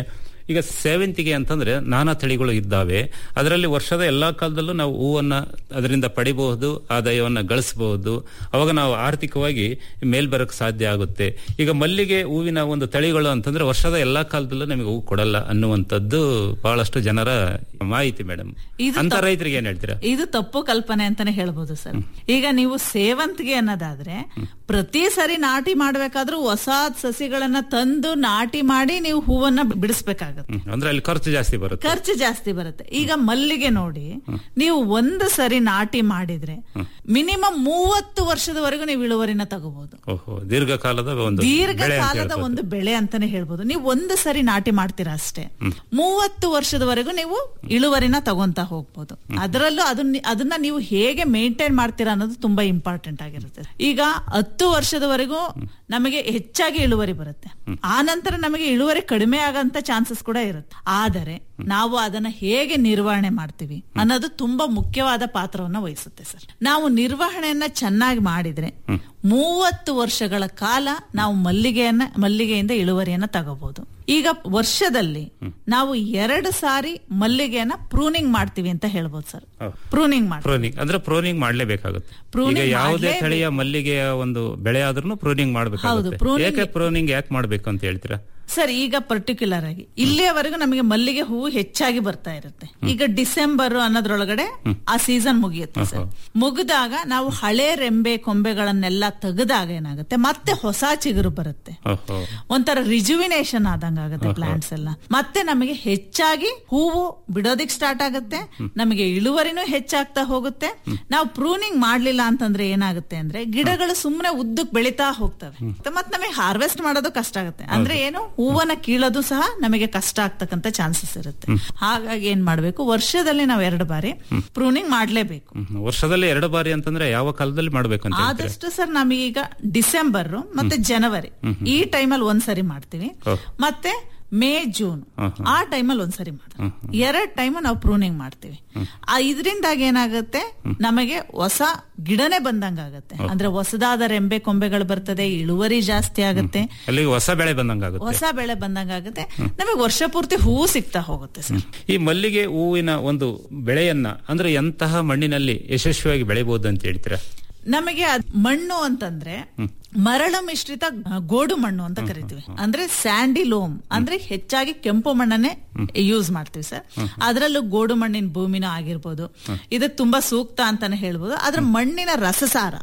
ಈಗ ಸೇವಂತಿಗೆ ಅಂತಂದ್ರೆ ನಾನಾ ತಳಿಗಳು ಇದ್ದಾವೆ ಅದರಲ್ಲಿ ವರ್ಷದ ಎಲ್ಲಾ ಕಾಲದಲ್ಲೂ ನಾವು ಹೂವನ್ನ ಅದರಿಂದ ಪಡಿಬಹುದು ಆದಾಯವನ್ನ ಗಳಿಸಬಹುದು ಅವಾಗ ನಾವು ಆರ್ಥಿಕವಾಗಿ ಮೇಲ್ಬರಕ್ ಸಾಧ್ಯ ಆಗುತ್ತೆ ಈಗ ಮಲ್ಲಿಗೆ ಹೂವಿನ ಒಂದು ತಳಿಗಳು ಅಂತಂದ್ರೆ ವರ್ಷದ ಎಲ್ಲಾ ಕಾಲದಲ್ಲೂ ನಮಗೆ ಹೂ ಕೊಡಲ್ಲ ಅನ್ನುವಂಥದ್ದು ಬಹಳಷ್ಟು ಜನರ ಮಾಹಿತಿ ಮೇಡಮ್ ಇದು ಅಂತ ತಪ್ಪು. ರೈತರಿಗೆ ಏನ್ ಹೇಳ್ತೀರಾ ಇದು ತಪ್ಪು ಕಲ್ಪನೆ ಅಂತಾನೆ ಹೇಳ್ಬೋದು ಸರ್ ಈಗ ನೀವು ಸೇವಂತಿಗೆ ಅನ್ನೋದಾದ್ರೆ ಪ್ರತಿ ಸರಿ ನಾಟಿ ಮಾಡ್ಬೇಕಾದ್ರೂ ಹೊಸ ಸಸಿಗಳನ್ನ ತಂದು ನಾಟಿ ಮಾಡಿ ನೀವು ಹೂವನ್ನ ಬಿಡಿಸ್ಬೇಕಾಗತ್ತೆ ಹ್ಮ್. ಅಂದ್ರೆ ಅಲ್ಲಿ ಖರ್ಚು ಜಾಸ್ತಿ ಬರುತ್ತೆ ಖರ್ಚು ಜಾಸ್ತಿ ಬರುತ್ತೆ ಈಗ ಮಲ್ಲಿಗೆ ನೋಡಿ ನೀವು ಒಂದು ಸರಿ ನಾಟಿ ಮಾಡಿದ್ರೆ ಮಿನಿಮಮ್ ಮೂವತ್ತು ವರ್ಷದವರೆಗೂ ನೀವು ಇಳುವರಿನ ತಗೋಬಹುದು ಓಹೋ ದೀರ್ಘಕಾಲದ ಒಂದು ಬೆಳೆ ಅಂತ ದೀರ್ಘಕಾಲದ ಹೇಳ್ಬೋದು. ಒಂದು ಬೆಳೆ ಅಂತಾನೆ ಹೇಳ್ಬೋದು ನೀವು ಒಂದು ಸರಿ ನಾಟಿ ಮಾಡ್ತೀರಾ ಅಷ್ಟೇ ಮೂವತ್ತು ವರ್ಷದವರೆಗೂ ನೀವು ಇಳುವರಿನ ತಗೊಂತ ಹೋಗ್ಬೋದು ಅದರಲ್ಲೂ ಅದನ್ನ ಅದನ್ನ ನೀವು ಹೇಗೆ ಮೇಂಟೈನ್ ಮಾಡ್ತೀರಾ ಅನ್ನೋದು ತುಂಬಾ ಇಂಪಾರ್ಟೆಂಟ್ ಆಗಿರುತ್ತೆ ಈಗ ಹತ್ತು ವರ್ಷದವರೆಗೂ ನಮಗೆ ಹೆಚ್ಚಾಗಿ ಇಳುವರಿ ಬರುತ್ತೆ ಆ ನಂತರ ನಮಗೆ ಇಳುವರಿ ಕಡಿಮೆ ಆಗಂತ ಚಾನ್ಸಸ್ ಕೂಡ ಇರುತ್ತೆ ಆದರೆ ನಾವು ಅದನ್ನ ಹೇಗೆ ನಿರ್ವಹಣೆ ಮಾಡ್ತೀವಿ ಅನ್ನೋದು ತುಂಬಾ ಮುಖ್ಯವಾದ ಪಾತ್ರವನ್ನ ವಹಿಸುತ್ತೆ ಸರ್ ನಾವು ನಿರ್ವಹಣೆಯನ್ನ ಚೆನ್ನಾಗಿ ಮಾಡಿದ್ರೆ ಮೂವತ್ತು ವರ್ಷಗಳ ಕಾಲ ನಾವು ಮಲ್ಲಿಗೆಯನ್ನ ಮಲ್ಲಿಗೆಯಿಂದ ಇಳುವರಿಯನ್ನ ತಗೋಬಹುದು ಈಗ ವರ್ಷದಲ್ಲಿ ನಾವು ಎರಡು ಸಾರಿ ಮಲ್ಲಿಗೆಯನ್ನ ಪ್ರೂನಿಂಗ್ ಮಾಡ್ತೀವಿ ಅಂತ ಹೇಳ್ಬೋದು ಸರ್ ಪ್ರೂನಿಂಗ್ ಮಾಡಿ ಪ್ರೋನಿಂಗ್ ಅಂದ್ರೆ ಪ್ರೋನಿಂಗ್ ಮಾಡ್ಲೇಬೇಕಾಗುತ್ತೆ ಈಗ Pruning ಯಾವುದೇ ಮಾಡ್ಲೇಬೇಕು. ತಳಿಯ ಮಲ್ಲಿಗೆಯ ಒಂದು ಬೆಳೆ ಆದ್ರೂ ಪ್ರೋನಿಂಗ್ ಮಾಡ್ಬೇಕಾಗುತ್ತೆ pruning- ಯಾಕೆ ಪ್ರೋನಿಂಗ್ ಯಾಕೆ ಮಾಡ್ಬೇಕು ಅಂತ ಹೇಳ್ತೀರಾ ಸರ್ ಈಗ ಪರ್ಟಿಕ್ಯುಲರ್ ಆಗಿ ಇಲ್ಲಿಯವರೆಗೂ ನಮಗೆ ಮಲ್ಲಿಗೆ ಹೂವು ಹೆಚ್ಚಾಗಿ ಬರ್ತಾ ಇರುತ್ತೆ ಈಗ ಡಿಸೆಂಬರ್ ಅನ್ನೋದ್ರೊಳಗಡೆ ಆ ಸೀಸನ್ ಮುಗಿಯುತ್ತೆ ಸರ್ ಮುಗಿದಾಗ ನಾವು ಹಳೆ ರೆಂಬೆ ಕೊಂಬೆಗಳನ್ನೆಲ್ಲ ತೆಗೆದಾಗ ಏನಾಗುತ್ತೆ ಮತ್ತೆ ಹೊಸ ಚಿಗುರು ಬರುತ್ತೆ ಓಹೋ ಒಂಥರ ರಿಜುವಿನೇಷನ್ ಆದಂಗ ಆಗುತ್ತೆ ಪ್ಲಾಂಟ್ಸ್ ಎಲ್ಲ ಮತ್ತೆ ನಮಗೆ ಹೆಚ್ಚಾಗಿ ಹೂವು ಬಿಡೋದಿಕ್ ಸ್ಟಾರ್ಟ್ ಆಗುತ್ತೆ ನಮಗೆ ಇಳುವರಿನೂ ಹೆಚ್ಚಾಗ್ತಾ ಹೋಗುತ್ತೆ ನಾವು ಪ್ರೂನಿಂಗ್ ಮಾಡ್ಲಿಲ್ಲ ಅಂತಂದ್ರೆ ಏನಾಗುತ್ತೆ ಅಂದ್ರೆ ಗಿಡಗಳು ಸುಮ್ಮನೆ ಉದ್ದಕ್ ಬೆಳಿತಾ ಹೋಗ್ತವೆ ಮತ್ತೆ ನಮಗೆ ಹಾರ್ವೆಸ್ಟ್ ಮಾಡೋದು ಕಷ್ಟ ಆಗುತ್ತೆ ಅಂದ್ರೆ ಏನು ಹೂವನ್ನ ಕೀಳೋದು ಸಹ ನಮಗೆ ಕಷ್ಟ ಆಗ್ತಕ್ಕಂತ ಚಾನ್ಸಸ್ ಇರುತ್ತೆ ಹಾಗಾಗಿ ಏನ್ ಮಾಡ್ಬೇಕು ವರ್ಷದಲ್ಲಿ ನಾವು ಎರಡು ಬಾರಿ ಪ್ರೂನಿಂಗ್ ಮಾಡ್ಲೇಬೇಕು ಹ್ಮ್. ವರ್ಷದಲ್ಲಿ ಎರಡು ಬಾರಿ ಅಂತಂದ್ರೆ ಯಾವ ಕಾಲದಲ್ಲಿ ಮಾಡ್ಬೇಕು ಅಂತ ಹೇಳ್ತೀರಾ ಆದಷ್ಟು ಸರ್ ನಮಗೀಗ ಡಿಸೆಂಬರ್ ಮತ್ತೆ ಜನವರಿ ಈ ಟೈಮಲ್ಲಿ ಒಂದ್ಸರಿ ಮಾಡ್ತೀವಿ ಓಹ್. ಮತ್ತೆ ಮೇ ಜೂನ್ ಆ ಟೈಮಲ್ಲಿ ಒಂದ್ಸರಿ ಮಾಡ್ತೀವಿ ಎರಡ್ ಟೈಮ್ ನಾವು ಪ್ರೂನಿಂಗ್ ಮಾಡ್ತೀವಿ ಆ ಇದರಿಂದಾಗಿ ಏನಾಗುತ್ತೆ ನಮಗೆ ಹೊಸ ಗಿಡನೇ ಬಂದಂಗಾಗತ್ತೆ ಅಂದ್ರೆ ಹೊಸದಾದ ರೆಂಬೆ ಕೊಂಬೆಗಳು ಬರ್ತದೆ ಇಳುವರಿ ಜಾಸ್ತಿ ಆಗುತ್ತೆ ಅಲ್ಲಿಗೆ ಹೊಸ ಬೆಳೆ ಬಂದಂಗಾಗುತ್ತೆ ಹೊಸ ಬೆಳೆ ಬಂದಂಗಾಗುತ್ತೆ ನಮಗೆ ವರ್ಷ ಪೂರ್ತಿ ಹೂವು ಸಿಗ್ತಾ ಹೋಗುತ್ತೆ ಸರ್ ಈ ಮಲ್ಲಿಗೆ ಹೂವಿನ ಒಂದು ಬೆಳೆಯನ್ನ ಅಂದ್ರೆ ಎಂತಹ ಮಣ್ಣಿನಲ್ಲಿ ಯಶಸ್ವಿಯಾಗಿ ಬೆಳೆಯಬಹುದು ಅಂತ ಹೇಳ್ತೀರಾ ನಮಗೆ ಅದ್ ಮಣ್ಣು ಅಂತಂದ್ರೆ ಮರಳು ಮಿಶ್ರಿತ ಗೋಡು ಮಣ್ಣು ಅಂತ ಕರಿತೀವಿ ಅಂದ್ರೆ ಸ್ಯಾಂಡಿ ಲೋಮ್ ಅಂದ್ರೆ ಹೆಚ್ಚಾಗಿ ಕೆಂಪು ಮಣ್ಣನ್ನೇ ಯೂಸ್ ಮಾಡ್ತೀವಿ ಸರ್ ಅದರಲ್ಲೂ ಗೋಡು ಮಣ್ಣಿನ ಭೂಮಿನೂ ಆಗಿರ್ಬೋದು ಇದಕ್ಕೆ ತುಂಬಾ ಸೂಕ್ತ ಅಂತಾನೆ ಹೇಳ್ಬೋದು ಅದ್ರ ಮಣ್ಣಿನ ರಸಸಾರ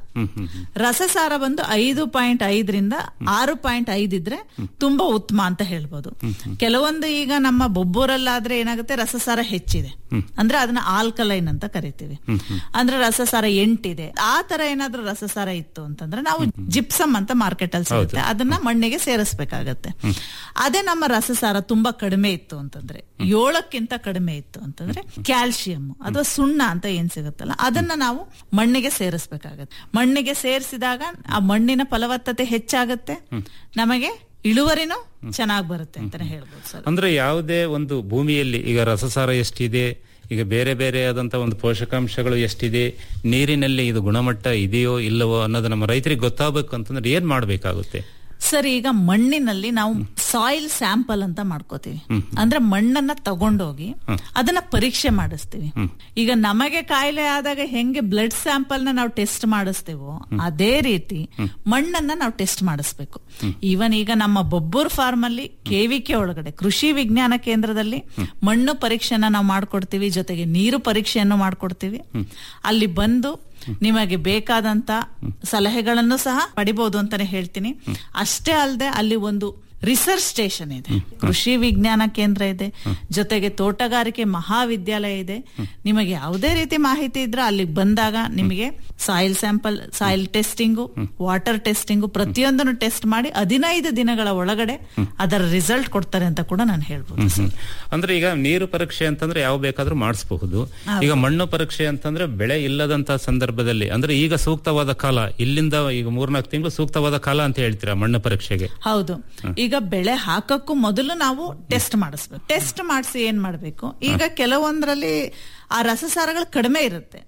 ರಸಸಾರ ಬಂದು ಐದು ಪಾಯಿಂಟ್ ಐದರಿಂದ ಆರು ಪಾಯಿಂಟ್ ಐದ್ ಇದ್ರೆ ತುಂಬಾ ಉತ್ತಮ ಅಂತ ಹೇಳ್ಬೋದು ಕೆಲವೊಂದು ಈಗ ನಮ್ಮ ಬೊಬ್ಬೂರಲ್ಲಾದ್ರೆ ಏನಾಗುತ್ತೆ ರಸಸಾರ ಹೆಚ್ಚಿದೆ ಅಂದ್ರೆ ಅದನ್ನ ಆಲ್ಕಲೈನ್ ಅಂತ ಕರಿತೀವಿ ಅಂದ್ರೆ ರಸಸಾರ ಎಂಟಿದೆ ಆ ತರ ಏನಾದ್ರೂ ರಸಸಾರ ಇತ್ತು ಅಂತಂದ್ರೆ ನಾವು ಜಿಪ್ಸಮ್ ಅಂತ ಮಾರ್ಕೆಟ್ ಅಲ್ಲಿ ಸಿಗುತ್ತೆ ಅದನ್ನ ಮಣ್ಣಿಗೆ ಸೇರಿಸಬೇಕಾಗತ್ತೆ ಅದೇ ನಮ್ಮ ರಸಸಾರ ತುಂಬಾ ಕಡಿಮೆ ಇತ್ತು ಅಂತಂದ್ರೆ ಏಳಕ್ಕಿಂತ ಕಡಿಮೆ ಇತ್ತು ಅಂತಂದ್ರೆ ಕ್ಯಾಲ್ಸಿಯಂ ಅಥವಾ ಸುಣ್ಣ ಅಂತ ಏನ್ ಸಿಗುತ್ತಲ್ಲ ಅದನ್ನ ನಾವು ಮಣ್ಣಿಗೆ ಸೇರಿಸಬೇಕಾಗತ್ತೆ ಮಣ್ಣಿಗೆ ಸೇರಿಸಿದಾಗ ಆ ಮಣ್ಣಿನ ಫಲವತ್ತತೆ ಹೆಚ್ಚಾಗತ್ತೆ ನಮಗೆ ಇಳುವರಿನೂ ಚೆನ್ನಾಗಿ ಬರುತ್ತೆ ಅಂತಾನೆ ಹೇಳ್ಬೋದು ಸರ್ ಅಂದ್ರೆ ಯಾವುದೇ ಒಂದು ಭೂಮಿಯಲ್ಲಿ ಈಗ ರಸಸಾರ ಎಷ್ಟಿದೆ ಈಗ ಬೇರೆ ಬೇರೆ ಆದಂತ ಒಂದು ಪೋಷಕಾಂಶಗಳು ಎಷ್ಟಿದೆ ನೀರಿನಲ್ಲಿ ಇದು ಗುಣಮಟ್ಟ ಇದೆಯೋ ಇಲ್ಲವೋ ಅನ್ನೋದು ನಮ್ಮ ರೈತರಿಗೆ ಗೊತ್ತಾಗಬೇಕು ಅಂತಂದ್ರೆ ಏನ್ ಮಾಡ್ಬೇಕಾಗುತ್ತೆ ಸರ್ ಈಗ ಮಣ್ಣಿನಲ್ಲಿ ನಾವು ಸಾಯಿಲ್ ಸ್ಯಾಂಪಲ್ ಅಂತ ಮಾಡ್ಕೋತೀವಿ ಅಂದ್ರೆ ಮಣ್ಣನ್ನ ತಗೊಂಡೋಗಿ ಅದನ್ನ ಪರೀಕ್ಷೆ ಮಾಡಿಸ್ತೀವಿ ಈಗ ನಮಗೆ ಕಾಯಿಲೆ ಆದಾಗ ಹೆಂಗೆ ಬ್ಲಡ್ ಸ್ಯಾಂಪಲ್ ನ ನಾವು ಟೆಸ್ಟ್ ಮಾಡಿಸ್ತೇವೋ ಅದೇ ರೀತಿ ಮಣ್ಣನ್ನ ನಾವು ಟೆಸ್ಟ್ ಮಾಡಿಸ್ಬೇಕು ಈವನ್ ಈಗ ನಮ್ಮ ಬೊಬ್ಬೂರ್ ಫಾರ್ಮ್ ಅಲ್ಲಿ ಕೆವಿಕೆ ಒಳಗಡೆ ಕೃಷಿ ವಿಜ್ಞಾನ ಕೇಂದ್ರದಲ್ಲಿ ಮಣ್ಣು ಪರೀಕ್ಷೆನ ನಾವು ಮಾಡ್ಕೊಡ್ತೀವಿ ಜೊತೆಗೆ ನೀರು ಪರೀಕ್ಷೆಯನ್ನು ಮಾಡ್ಕೊಡ್ತೀವಿ ಅಲ್ಲಿ ಬಂದು ನಿಮಗೆ ಬೇಕಾದಂತ ಸಲಹೆಗಳನ್ನು ಸಹ ಪಡಿಬಹುದು ಅಂತಾನೆ ಹೇಳ್ತೀನಿ ಅಷ್ಟೇ ಅಲ್ಲದೆ ಅಲ್ಲಿ ಒಂದು ರಿಸರ್ಚ್ ಸ್ಟೇಷನ್ ಇದೆ ಕೃಷಿ ವಿಜ್ಞಾನ ಕೇಂದ್ರ ಇದೆ ಜೊತೆಗೆ ತೋಟಗಾರಿಕೆ ಮಹಾವಿದ್ಯಾಲಯ ಇದೆ ನಿಮಗೆ ಯಾವುದೇ ರೀತಿ ಮಾಹಿತಿ ಇದ್ರೆ ಅಲ್ಲಿಗೆ ಬಂದಾಗ ನಿಮಗೆ soil sample soil testing water testing ಪ್ರತಿಯೊಂದನ್ನು ಟೆಸ್ಟ್ ಮಾಡಿ ಹದಿನೈದು ದಿನಗಳ ಒಳಗಡೆ ಅದರ ರಿಸಲ್ಟ್ ಕೊಡ್ತಾರೆ ಅಂತ ಕೂಡ ನಾನು ಹೇಳ್ಬೋದು ಹ್ಮ್. ಅಂದ್ರೆ ಈಗ ನೀರು ಪರೀಕ್ಷೆ ಅಂತಂದ್ರೆ ಯಾವ ಬೇಕಾದ್ರೂ ಮಾಡಿಸಬಹುದು ಈಗ ಮಣ್ಣು ಪರೀಕ್ಷೆ ಅಂತಂದ್ರೆ ಬೆಳೆ ಇಲ್ಲದಂತ ಸಂದರ್ಭದಲ್ಲಿ ಅಂದ್ರೆ ಈಗ ಸೂಕ್ತವಾದ ಕಾಲ ಇಲ್ಲಿಂದ ಈಗ ಮೂರ್ನಾಲ್ಕು ತಿಂಗಳು ಸೂಕ್ತವಾದ ಕಾಲ ಅಂತ ಹೇಳ್ತೀರಾ ಮಣ್ಣು ಪರೀಕ್ಷೆಗೆ ಹೌದು ಈಗ ಬೆಳೆ ಹಾಕಕ್ಕೂ ಮೊದಲು ನಾವು ಟೆಸ್ಟ್ ಮಾಡಿಸ್ಬೇಕು ಟೆಸ್ಟ್ ಮಾಡಿಸಿ ಏನ್ ಮಾಡ್ಬೇಕು ಈಗ ಕೆಲವೊಂದ್ರಲ್ಲಿ ಆ ರಸಸಾರಗಳು ಕಡಿಮೆ ಇರುತ್ತೆ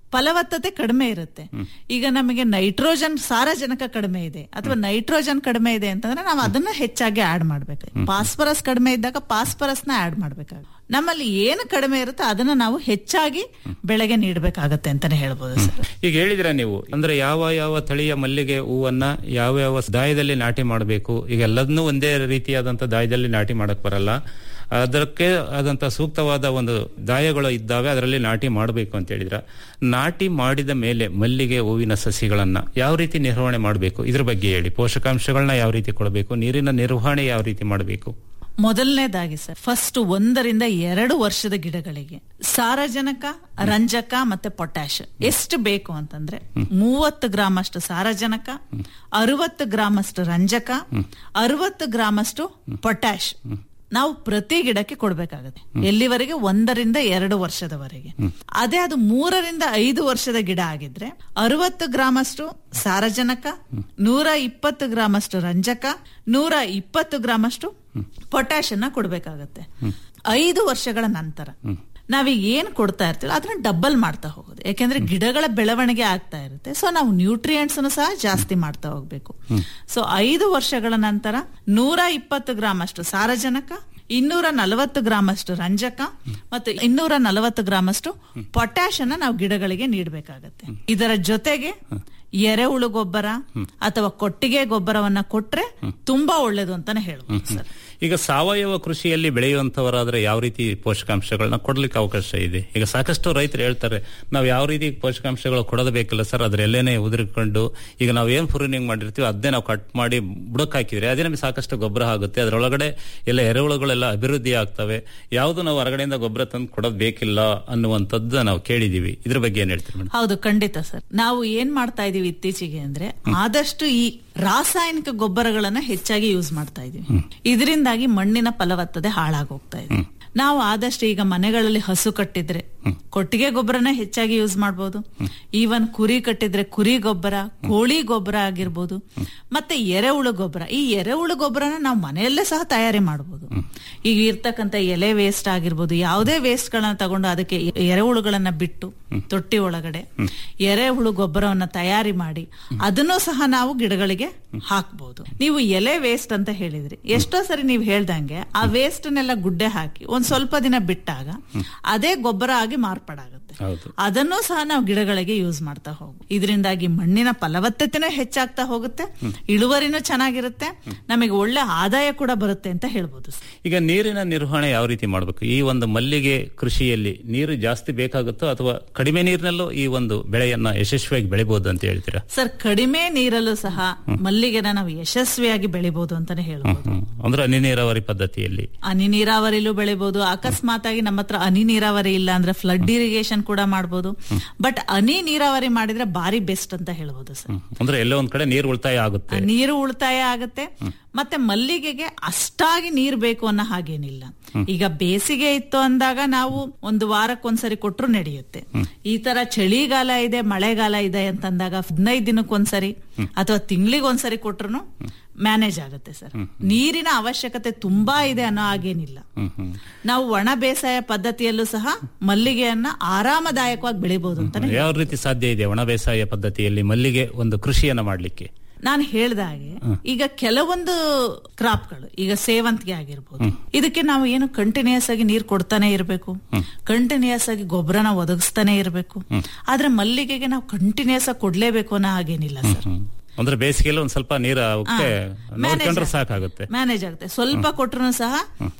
ಫಲವತ್ತತೆ ಕಡಿಮೆ ಇರುತ್ತೆ ಈಗ ನಮಗೆ ನೈಟ್ರೋಜನ್ ಸಾರಜನಕ ಕಡಿಮೆ ಇದೆ ಅಥವಾ ನೈಟ್ರೋಜನ್ ಕಡಿಮೆ ಇದೆ ಅಂತಂದ್ರೆ ನಾವು ಅದನ್ನ ಹೆಚ್ಚಾಗಿ ಆಡ್ ಮಾಡ್ಬೇಕು ಫಾಸ್ಫರಸ್ ಕಡಿಮೆ ಇದ್ದಾಗ ಫಾಸ್ಫರಸ್ ನ ಆಡ್ ಮಾಡ್ಬೇಕಾಗುತ್ತೆ ನಮ್ಮಲ್ಲಿ ಏನು ಕಡಿಮೆ ಇರುತ್ತೆ ಅದನ್ನ ನಾವು ಹೆಚ್ಚಾಗಿ ಬೆಳೆಗೆ ನೀಡಬೇಕಾಗತ್ತೆ ಅಂತಾನೆ ಹೇಳ್ಬೋದು ಸರ್ ಈಗ ಹೇಳಿದ್ರ ನೀವು ಅಂದ್ರೆ ಯಾವ ಯಾವ ತಳಿಯ ಮಲ್ಲಿಗೆ ಹೂವನ್ನ ಯಾವ ಯಾವ ದಾಯದಲ್ಲಿ ನಾಟಿ ಮಾಡಬೇಕು ಈಗ ಎಲ್ಲದನ್ನೂ ಒಂದೇ ರೀತಿಯಾದಂತ ದಾಯದಲ್ಲಿ ನಾಟಿ ಮಾಡಕ್ ಬರಲ್ಲ ಅದಕ್ಕೆ ಆದಂತ ಸೂಕ್ತವಾದ ಒಂದು ದಾಯಗಳು ಇದ್ದಾವೆ ಅದರಲ್ಲಿ ನಾಟಿ ಮಾಡಬೇಕು ಅಂತ ಹೇಳಿದ್ರ ನಾಟಿ ಮಾಡಿದ ಮೇಲೆ ಮಲ್ಲಿಗೆ ಹೂವಿನ ಸಸಿಗಳನ್ನ ಯಾವ ರೀತಿ ನಿರ್ವಹಣೆ ಮಾಡಬೇಕು ಇದ್ರ ಬಗ್ಗೆ ಹೇಳಿ ಪೋಷಕಾಂಶಗಳನ್ನ ಯಾವ ರೀತಿ ಕೊಡಬೇಕು ನೀರಿನ ನಿರ್ವಹಣೆ ಯಾವ ರೀತಿ ಮಾಡಬೇಕು ಮೊದಲನೇದಾಗಿ ಸರ್ ಫಸ್ಟ್ ಒಂದರಿಂದ ಎರಡು ವರ್ಷದ ಗಿಡಗಳಿಗೆ ಸಾರಜನಕ ರಂಜಕ ಮತ್ತೆ ಪೊಟ್ಯಾಶ್ ಎಷ್ಟು ಬೇಕು ಅಂತಂದ್ರೆ ಮೂವತ್ತು ಗ್ರಾಮ್ ಅಷ್ಟು ಸಾರಜನಕ ಅರವತ್ತು ಗ್ರಾಮ್ ಅಷ್ಟು ರಂಜಕ ಅರವತ್ತು ಗ್ರಾಮ್ ಅಷ್ಟು ಪೊಟ್ಯಾಶ್ ನಾವು ಪ್ರತಿ ಗಿಡಕ್ಕೆ ಕೊಡ್ಬೇಕಾಗುತ್ತೆ ಎಲ್ಲಿವರೆಗೆ ಒಂದರಿಂದ ಎರಡು ವರ್ಷದವರೆಗೆ ಅದೇ ಅದು ಮೂರರಿಂದ ಐದು ವರ್ಷದ ಗಿಡ ಆಗಿದ್ರೆ ಅರವತ್ತು ಗ್ರಾಮ್ ಅಷ್ಟು ಸಾರಜನಕ ನೂರ ಇಪ್ಪತ್ತು ಗ್ರಾಮ್ ಅಷ್ಟು ರಂಜಕ ನೂರ ಇಪ್ಪತ್ತು ಗ್ರಾಮ್ ಅಷ್ಟು ಪೊಟ್ಯಾಶ್ ಅನ್ನ ಕೊಡ್ಬೇಕಾಗತ್ತೆ ಐದು ವರ್ಷಗಳ ನಂತರ ನಾವೀಗ ಏನ್ ಕೊಡ್ತಾ ಇರ್ತೀವಿ ಅದನ್ನ ಡಬಲ್ ಮಾಡ್ತಾ ಹೋಗೋದು ಯಾಕೆಂದ್ರೆ ಗಿಡಗಳ ಬೆಳವಣಿಗೆ ಆಗ್ತಾ ಇರುತ್ತೆ ಸೊ ನಾವು ನ್ಯೂಟ್ರಿಯೆಂಟ್ಸ್ ಸಹ ಜಾಸ್ತಿ ಮಾಡ್ತಾ ಹೋಗ್ಬೇಕು ಸೊ ಐದು ವರ್ಷಗಳ ನಂತರ ನೂರ ಇಪ್ಪತ್ತು ಗ್ರಾಮ್ ಅಷ್ಟು ಸಾರಜನಕ ಇನ್ನೂರ ನಲವತ್ತು ಗ್ರಾಮ್ ಅಷ್ಟು ರಂಜಕ ಮತ್ತು ಇನ್ನೂರ ನಲವತ್ತು ಗ್ರಾಮ್ ಅಷ್ಟು ಪೊಟ್ಯಾಶ್ ಅನ್ನ ನಾವು ಗಿಡಗಳಿಗೆ ನೀಡಬೇಕಾಗತ್ತೆ ಇದರ ಜೊತೆಗೆ ಎರೆಹುಳು ಗೊಬ್ಬರ ಅಥವಾ ಕೊಟ್ಟಿಗೆ ಗೊಬ್ಬರವನ್ನ ಕೊಟ್ರೆ ತುಂಬಾ ಒಳ್ಳೇದು ಅಂತಾನೆ ಹೇಳ್ಬೋದು ಸರ್ ಈಗ ಸಾವಯವ ಕೃಷಿಯಲ್ಲಿ ಬೆಳೆಯುವಂತವರಾದ್ರೆ ಯಾವ ರೀತಿ ಪೋಷಕಾಂಶಗಳನ್ನ ಕೊಡ್ಲಿಕ್ಕೆ ಅವಕಾಶ ಇದೆ ಈಗ ಸಾಕಷ್ಟು ರೈತರು ಹೇಳ್ತಾರೆ ನಾವು ಯಾವ ರೀತಿ ಪೋಷಕಾಂಶಗಳು ಕೊಡೋದು ಬೇಕಿಲ್ಲ ಸರ್ ಅದ್ರ ಎಲ್ಲೇನೆ ಉದುರಿಕೊಂಡು ಈಗ ನಾವು ಏನ್ ಪ್ರೂನಿಂಗ್ ಮಾಡಿರ್ತೀವಿ ಅದನ್ನೇ ನಾವು ಕಟ್ ಮಾಡಿ ಬುಡಕ್ ಹಾಕಿದ್ರೆ ಅದೇ ನಮಗೆ ಸಾಕಷ್ಟು ಗೊಬ್ಬರ ಆಗುತ್ತೆ ಅದರೊಳಗಡೆ ಎಲ್ಲ ಎರೆಹುಳುಗಳೆಲ್ಲ ಅಭಿವೃದ್ಧಿ ಆಗ್ತವೆ ಯಾವುದು ನಾವು ಹೊರಗಡೆಯಿಂದ ಗೊಬ್ಬರ ತಂದು ಕೊಡೋದು ಬೇಕಿಲ್ಲ ಅನ್ನುವಂಥದ್ದು ನಾವು ಕೇಳಿದೀವಿ ಇದ್ರ ಬಗ್ಗೆ ಏನ್ ಹೇಳ್ತೀರಿ ಮೇಡಮ್ ಹೌದು ಖಂಡಿತ ಸರ್ ನಾವು ಏನ್ ಮಾಡ್ತಾ ಇದೀವಿ ಇತ್ತೀಚೆಗೆ ಅಂದ್ರೆ ಆದಷ್ಟು ಈ ರಾಸಾಯನಿಕ ಗೊಬ್ಬರಗಳನ್ನ ಹೆಚ್ಚಾಗಿ ಯೂಸ್ ಮಾಡ್ತಾ ಇದೀವಿ ಇದರಿಂದಾಗಿ ಮಣ್ಣಿನ ಫಲವತ್ತತೆ ಹಾಳಾಗೋಗ್ತಾ ಇದೆ ನಾವು ಆದಷ್ಟು ಈಗ ಮನೆಗಳಲ್ಲಿ ಹಸು ಕಟ್ಟಿದ್ರೆ ಕೊಟ್ಟಿಗೆ ಗೊಬ್ಬರನ ಹೆಚ್ಚಾಗಿ ಯೂಸ್ ಮಾಡಬಹುದು ಈವನ್ ಕುರಿ ಕಟ್ಟಿದ್ರೆ ಕುರಿ ಗೊಬ್ಬರ ಕೋಳಿ ಗೊಬ್ಬರ ಆಗಿರ್ಬೋದು ಮತ್ತೆ ಎರೆಹುಳು ಗೊಬ್ಬರ ಈ ಎರೆಹುಳು ಗೊಬ್ಬರನ ನಾವು ಮನೆಯಲ್ಲೇ ಸಹ ತಯಾರಿ ಮಾಡಬಹುದು ಈಗ ಇರ್ತಕ್ಕಂಥ ಎಲೆ ವೇಸ್ಟ್ ಆಗಿರ್ಬೋದು ಯಾವುದೇ ವೇಸ್ಟ್ ಗಳನ್ನ ತಗೊಂಡು ಅದಕ್ಕೆ ಎರೆಹುಳುಗಳನ್ನ ಬಿಟ್ಟು ತೊಟ್ಟಿ ಒಳಗಡೆ ಎರೆಹುಳು ಗೊಬ್ಬರವನ್ನ ತಯಾರಿ ಮಾಡಿ ಅದನ್ನು ಸಹ ನಾವು ಗಿಡಗಳಿಗೆ ಹಾಕ್ಬಹುದು ನೀವು ಎಲೆ ವೇಸ್ಟ್ ಅಂತ ಹೇಳಿದ್ರಿ ಎಷ್ಟೋ ಸರಿ ನೀವು ಹೇಳ್ದಂಗೆ ಆ ವೇಸ್ಟ್ ನೆಲ್ಲ ಗುಡ್ಡೆ ಹಾಕಿ ಒಂದ್ ಸ್ವಲ್ಪ ದಿನ ಬಿಟ್ಟಾಗ ಅದೇ ಗೊಬ್ಬರ ಆಗಿ ಮಾರ್ಪಾಡಾಗುತ್ತೆ ಅದನ್ನು ಸಹ ನಾವು ಗಿಡಗಳಿಗೆ ಯೂಸ್ ಮಾಡ್ತಾ ಹೋಗು ಇದರಿಂದಾಗಿ ಮಣ್ಣಿನ ಫಲವತ್ತತೆನೂ ಹೆಚ್ಚಾಗ್ತಾ ಹೋಗುತ್ತೆ ಇಳುವರಿನೂ ಚೆನ್ನಾಗಿರುತ್ತೆ ನಮಗೆ ಒಳ್ಳೆ ಆದಾಯ ಕೂಡ ಬರುತ್ತೆ ಅಂತ ಹೇಳ್ಬೋದು ಈಗ ನೀರಿನ ನಿರ್ವಹಣೆ ಯಾವ ರೀತಿ ಮಾಡಬೇಕು ಈ ಒಂದು ಮಲ್ಲಿಗೆ ಕೃಷಿಯಲ್ಲಿ ನೀರು ಜಾಸ್ತಿ ಬೇಕಾಗುತ್ತೋ ಅಥವಾ ಕಡಿಮೆ ನೀರಿನಲ್ಲೂ ಈ ಒಂದು ಬೆಳೆಯನ್ನ ಯಶಸ್ವಿಯಾಗಿ ಬೆಳಿಬಹುದು ಅಂತ ಹೇಳ್ತೀರಾ ಸರ್ ಕಡಿಮೆ ನೀರಲ್ಲೂ ಸಹ ಮಲ್ಲಿಗೆನ ನಾವು ಯಶಸ್ವಿಯಾಗಿ ಬೆಳಿಬಹುದು ಅಂತಾನೆ ಹೇಳ್ಬೋದು ಅಂದ್ರೆ ಹನಿ ನೀರಾವರಿ ಪದ್ಧತಿಯಲ್ಲಿ ಹನಿ ನೀರಾವರಿಲೂ ಬೆಳಿಬಹುದು ಅಕಸ್ಮಾತ್ ಆಗಿ ನಮ್ಮ ಹತ್ರ ಹನಿ ನೀರಾವರಿ ಇಲ್ಲ ಅಂದ್ರೆ ಫ್ಲಡ್ ಇರಿಗೇಷನ್ ಕೂಡ ಮಾಡಬಹುದು ಬಟ್ ಹನಿ ನೀರಾವರಿ ಮಾಡಿದ್ರೆ ಬಾರಿ ಬೆಸ್ಟ್ ಅಂತ ಹೇಳ್ಬೋದು ಸರ್ ಅಂದ್ರೆ ಎಲ್ಲೋ ಒಂದ್ ಕಡೆ ನೀರು ಉಳಿತಾಯ ಆಗುತ್ತೆ ನೀರು ಉಳಿತಾಯ ಆಗತ್ತೆ ಮತ್ತೆ ಮಲ್ಲಿಗೆಗೆ ಅಷ್ಟಾಗಿ ನೀರ್ ಬೇಕು ಅನ್ನೋ ಹಾಗೇನಿಲ್ಲ ಈಗ ಬೇಸಿಗೆ ಇತ್ತು ಅಂದಾಗ ನಾವು ಒಂದು ವಾರಕ್ಕೊಂದ್ಸರಿ ಕೊಟ್ರು ನಡೆಯುತ್ತೆ ಈ ತರ ಚಳಿಗಾಲ ಇದೆ ಮಳೆಗಾಲ ಇದೆ ಅಂತಂದಾಗ ಹದಿನೈದು ದಿನಕ್ಕೊಂದ್ಸರಿ ಅಥವಾ ತಿಂಗಳಿಗೊಂದ್ಸರಿ ಕೊಟ್ರು ಮ್ಯಾನೇಜ್ ಆಗುತ್ತೆ ಸರ್ ನೀರಿನ ಅವಶ್ಯಕತೆ ತುಂಬಾ ಇದೆ ಅನ್ನೋ ಹಾಗೇನಿಲ್ಲ ನಾವು ಒಣ ಬೇಸಾಯ ಪದ್ಧತಿಯಲ್ಲೂ ಸಹ ಮಲ್ಲಿಗೆಯನ್ನ ಆರಾಮದಾಯಕವಾಗಿ ಬೆಳಿಬಹುದು ಅಂತ ಯಾವ ರೀತಿ ಸಾಧ್ಯ ಇದೆ ಒಣ ಬೇಸಾಯ ಪದ್ಧತಿಯಲ್ಲಿ ಮಲ್ಲಿಗೆ ಒಂದು ಕೃಷಿಯನ್ನ ಮಾಡ್ಲಿಕ್ಕೆ ನಾನು ಹೇಳ್ದ ಹಾಗೆ ಈಗ ಕೆಲವೊಂದು ಕ್ರಾಪ್ಗಳು ಈಗ ಸೇವಂತಿಗೆ ಆಗಿರ್ಬೋದು ಇದಕ್ಕೆ ನಾವು ಏನು ಕಂಟಿನ್ಯೂಸ್ ಆಗಿ ನೀರ್ ಕೊಡ್ತಾನೆ ಇರಬೇಕು ಕಂಟಿನ್ಯೂಸ್ ಆಗಿ ಗೊಬ್ಬರನ ಒದಗಿಸ್ತಾನೆ ಇರಬೇಕು ಆದ್ರೆ ಮಲ್ಲಿಗೆಗೆ ನಾವು ಕಂಟಿನ್ಯೂಸ್ ಆಗಿ ಕೊಡ್ಲೇಬೇಕು ಅನ್ನೋ ಹಾಗೇನಿಲ್ಲ ಸರ್ ಅಂದ್ರೆ ಬೇಸಿಗೆಯಲ್ಲಿ ಒಂದ್ ಸ್ವಲ್ಪ ನೀರು ಅವಕ್ಕೆ ನೋಡ್ಕೊಂಡ್ರೆ ಸಾಕಾಗುತ್ತೆ ಮ್ಯಾನೇಜ್ ಆಗುತ್ತೆ ಸ್ವಲ್ಪ ಕೊಟ್ರು ಸಹ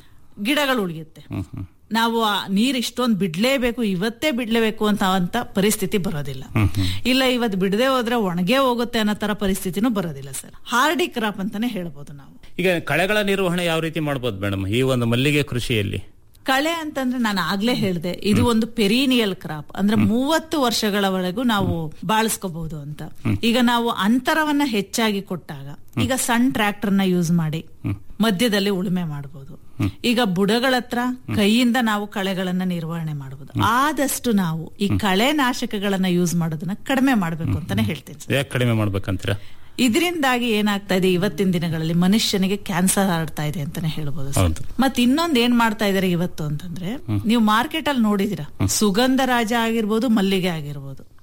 ಗಿಡಗಳು ಉಳಿಯುತ್ತೆ ನಾವು ಆ ನೀರ್ ಇಷ್ಟೊಂದು ಬಿಡ್ಲೇಬೇಕು ಇವತ್ತೇ ಬಿಡ್ಲೇಬೇಕು ಅಂತ ಅಂತ ಪರಿಸ್ಥಿತಿ ಬರೋದಿಲ್ಲ ಇಲ್ಲ ಇವತ್ತು ಬಿಡದೆ ಹೋದ್ರೆ ಒಣಗೆ ಹೋಗುತ್ತೆ ಅನ್ನೋ ತರ ಪರಿಸ್ಥಿತಿನೂ ಬರೋದಿಲ್ಲ ಸರ್ ಹಾರ್ಡಿ ಕ್ರಾಪ್ ಅಂತಾನೆ ಹೇಳ್ಬೋದು ನಾವು ಈಗ ಕಳೆಗಳ ನಿರ್ವಹಣೆ ಯಾವ ರೀತಿ ಮಾಡ್ಬೋದು ಮೇಡಮ್ ಈ ಒಂದು ಮಲ್ಲಿಗೆ ಕೃಷಿಯಲ್ಲಿ ಕಳೆ ಅಂತಂದ್ರೆ ನಾನು ಆಗ್ಲೇ ಹೇಳಿದೆ ಇದು ಒಂದು ಪೆರೀನಿಯಲ್ ಕ್ರಾಪ್ ಅಂದ್ರೆ ಮೂವತ್ತು ವರ್ಷಗಳವರೆಗೂ ನಾವು ಬಾಳಿಸ್ಕೋಬಹುದು ಅಂತ ಈಗ ನಾವು ಅಂತರವನ್ನ ಹೆಚ್ಚಾಗಿ ಕೊಟ್ಟಾಗ ಈಗ ಸಣ್ಣ ಟ್ರ್ಯಾಕ್ಟರ್ ನ ಯೂಸ್ ಮಾಡಿ ಮಧ್ಯದಲ್ಲಿ ಉಳುಮೆ ಮಾಡಬಹುದು ಈಗ ಬುಡಗಳ ಹತ್ರ ಕೈಯಿಂದ ನಾವು ಕಳೆಗಳನ್ನ ನಿರ್ವಹಣೆ ಮಾಡಬಹುದು ಆದಷ್ಟು ನಾವು ಈ ಕಳೆ ನಾಶಕಗಳನ್ನ ಯೂಸ್ ಮಾಡೋದನ್ನ ಕಡಿಮೆ ಮಾಡಬೇಕು ಅಂತಾನೆ ಹೇಳ್ತೀನಿ ಯಾಕೆ ಕಡಿಮೆ ಮಾಡ್ಬೇಕಂತೀರಾ ಇದರಿಂದಾಗಿ ಏನಾಗ್ತಾ ಇದೆ ಇವತ್ತಿನ ದಿನಗಳಲ್ಲಿ ಮನುಷ್ಯನಿಗೆ ಕ್ಯಾನ್ಸರ್ ಹರಡ್ತಾ ಇದೆ ಅಂತಾನೆ ಹೇಳ್ಬೋದು ಸರ್. ಮತ್ ಇನ್ನೊಂದ್ ಏನ್ ಮಾಡ್ತಾ ಇದಾರೆ ಇವತ್ತು ಅಂತಂದ್ರೆ ನೀವು ಮಾರ್ಕೆಟ್ ಅಲ್ಲಿ ನೋಡಿದಿರ ಸುಗಂಧ ರಾಜ ಆಗಿರ್ಬೋದು ಮಲ್ಲಿಗೆ ಆಗಿರ್ಬೋದು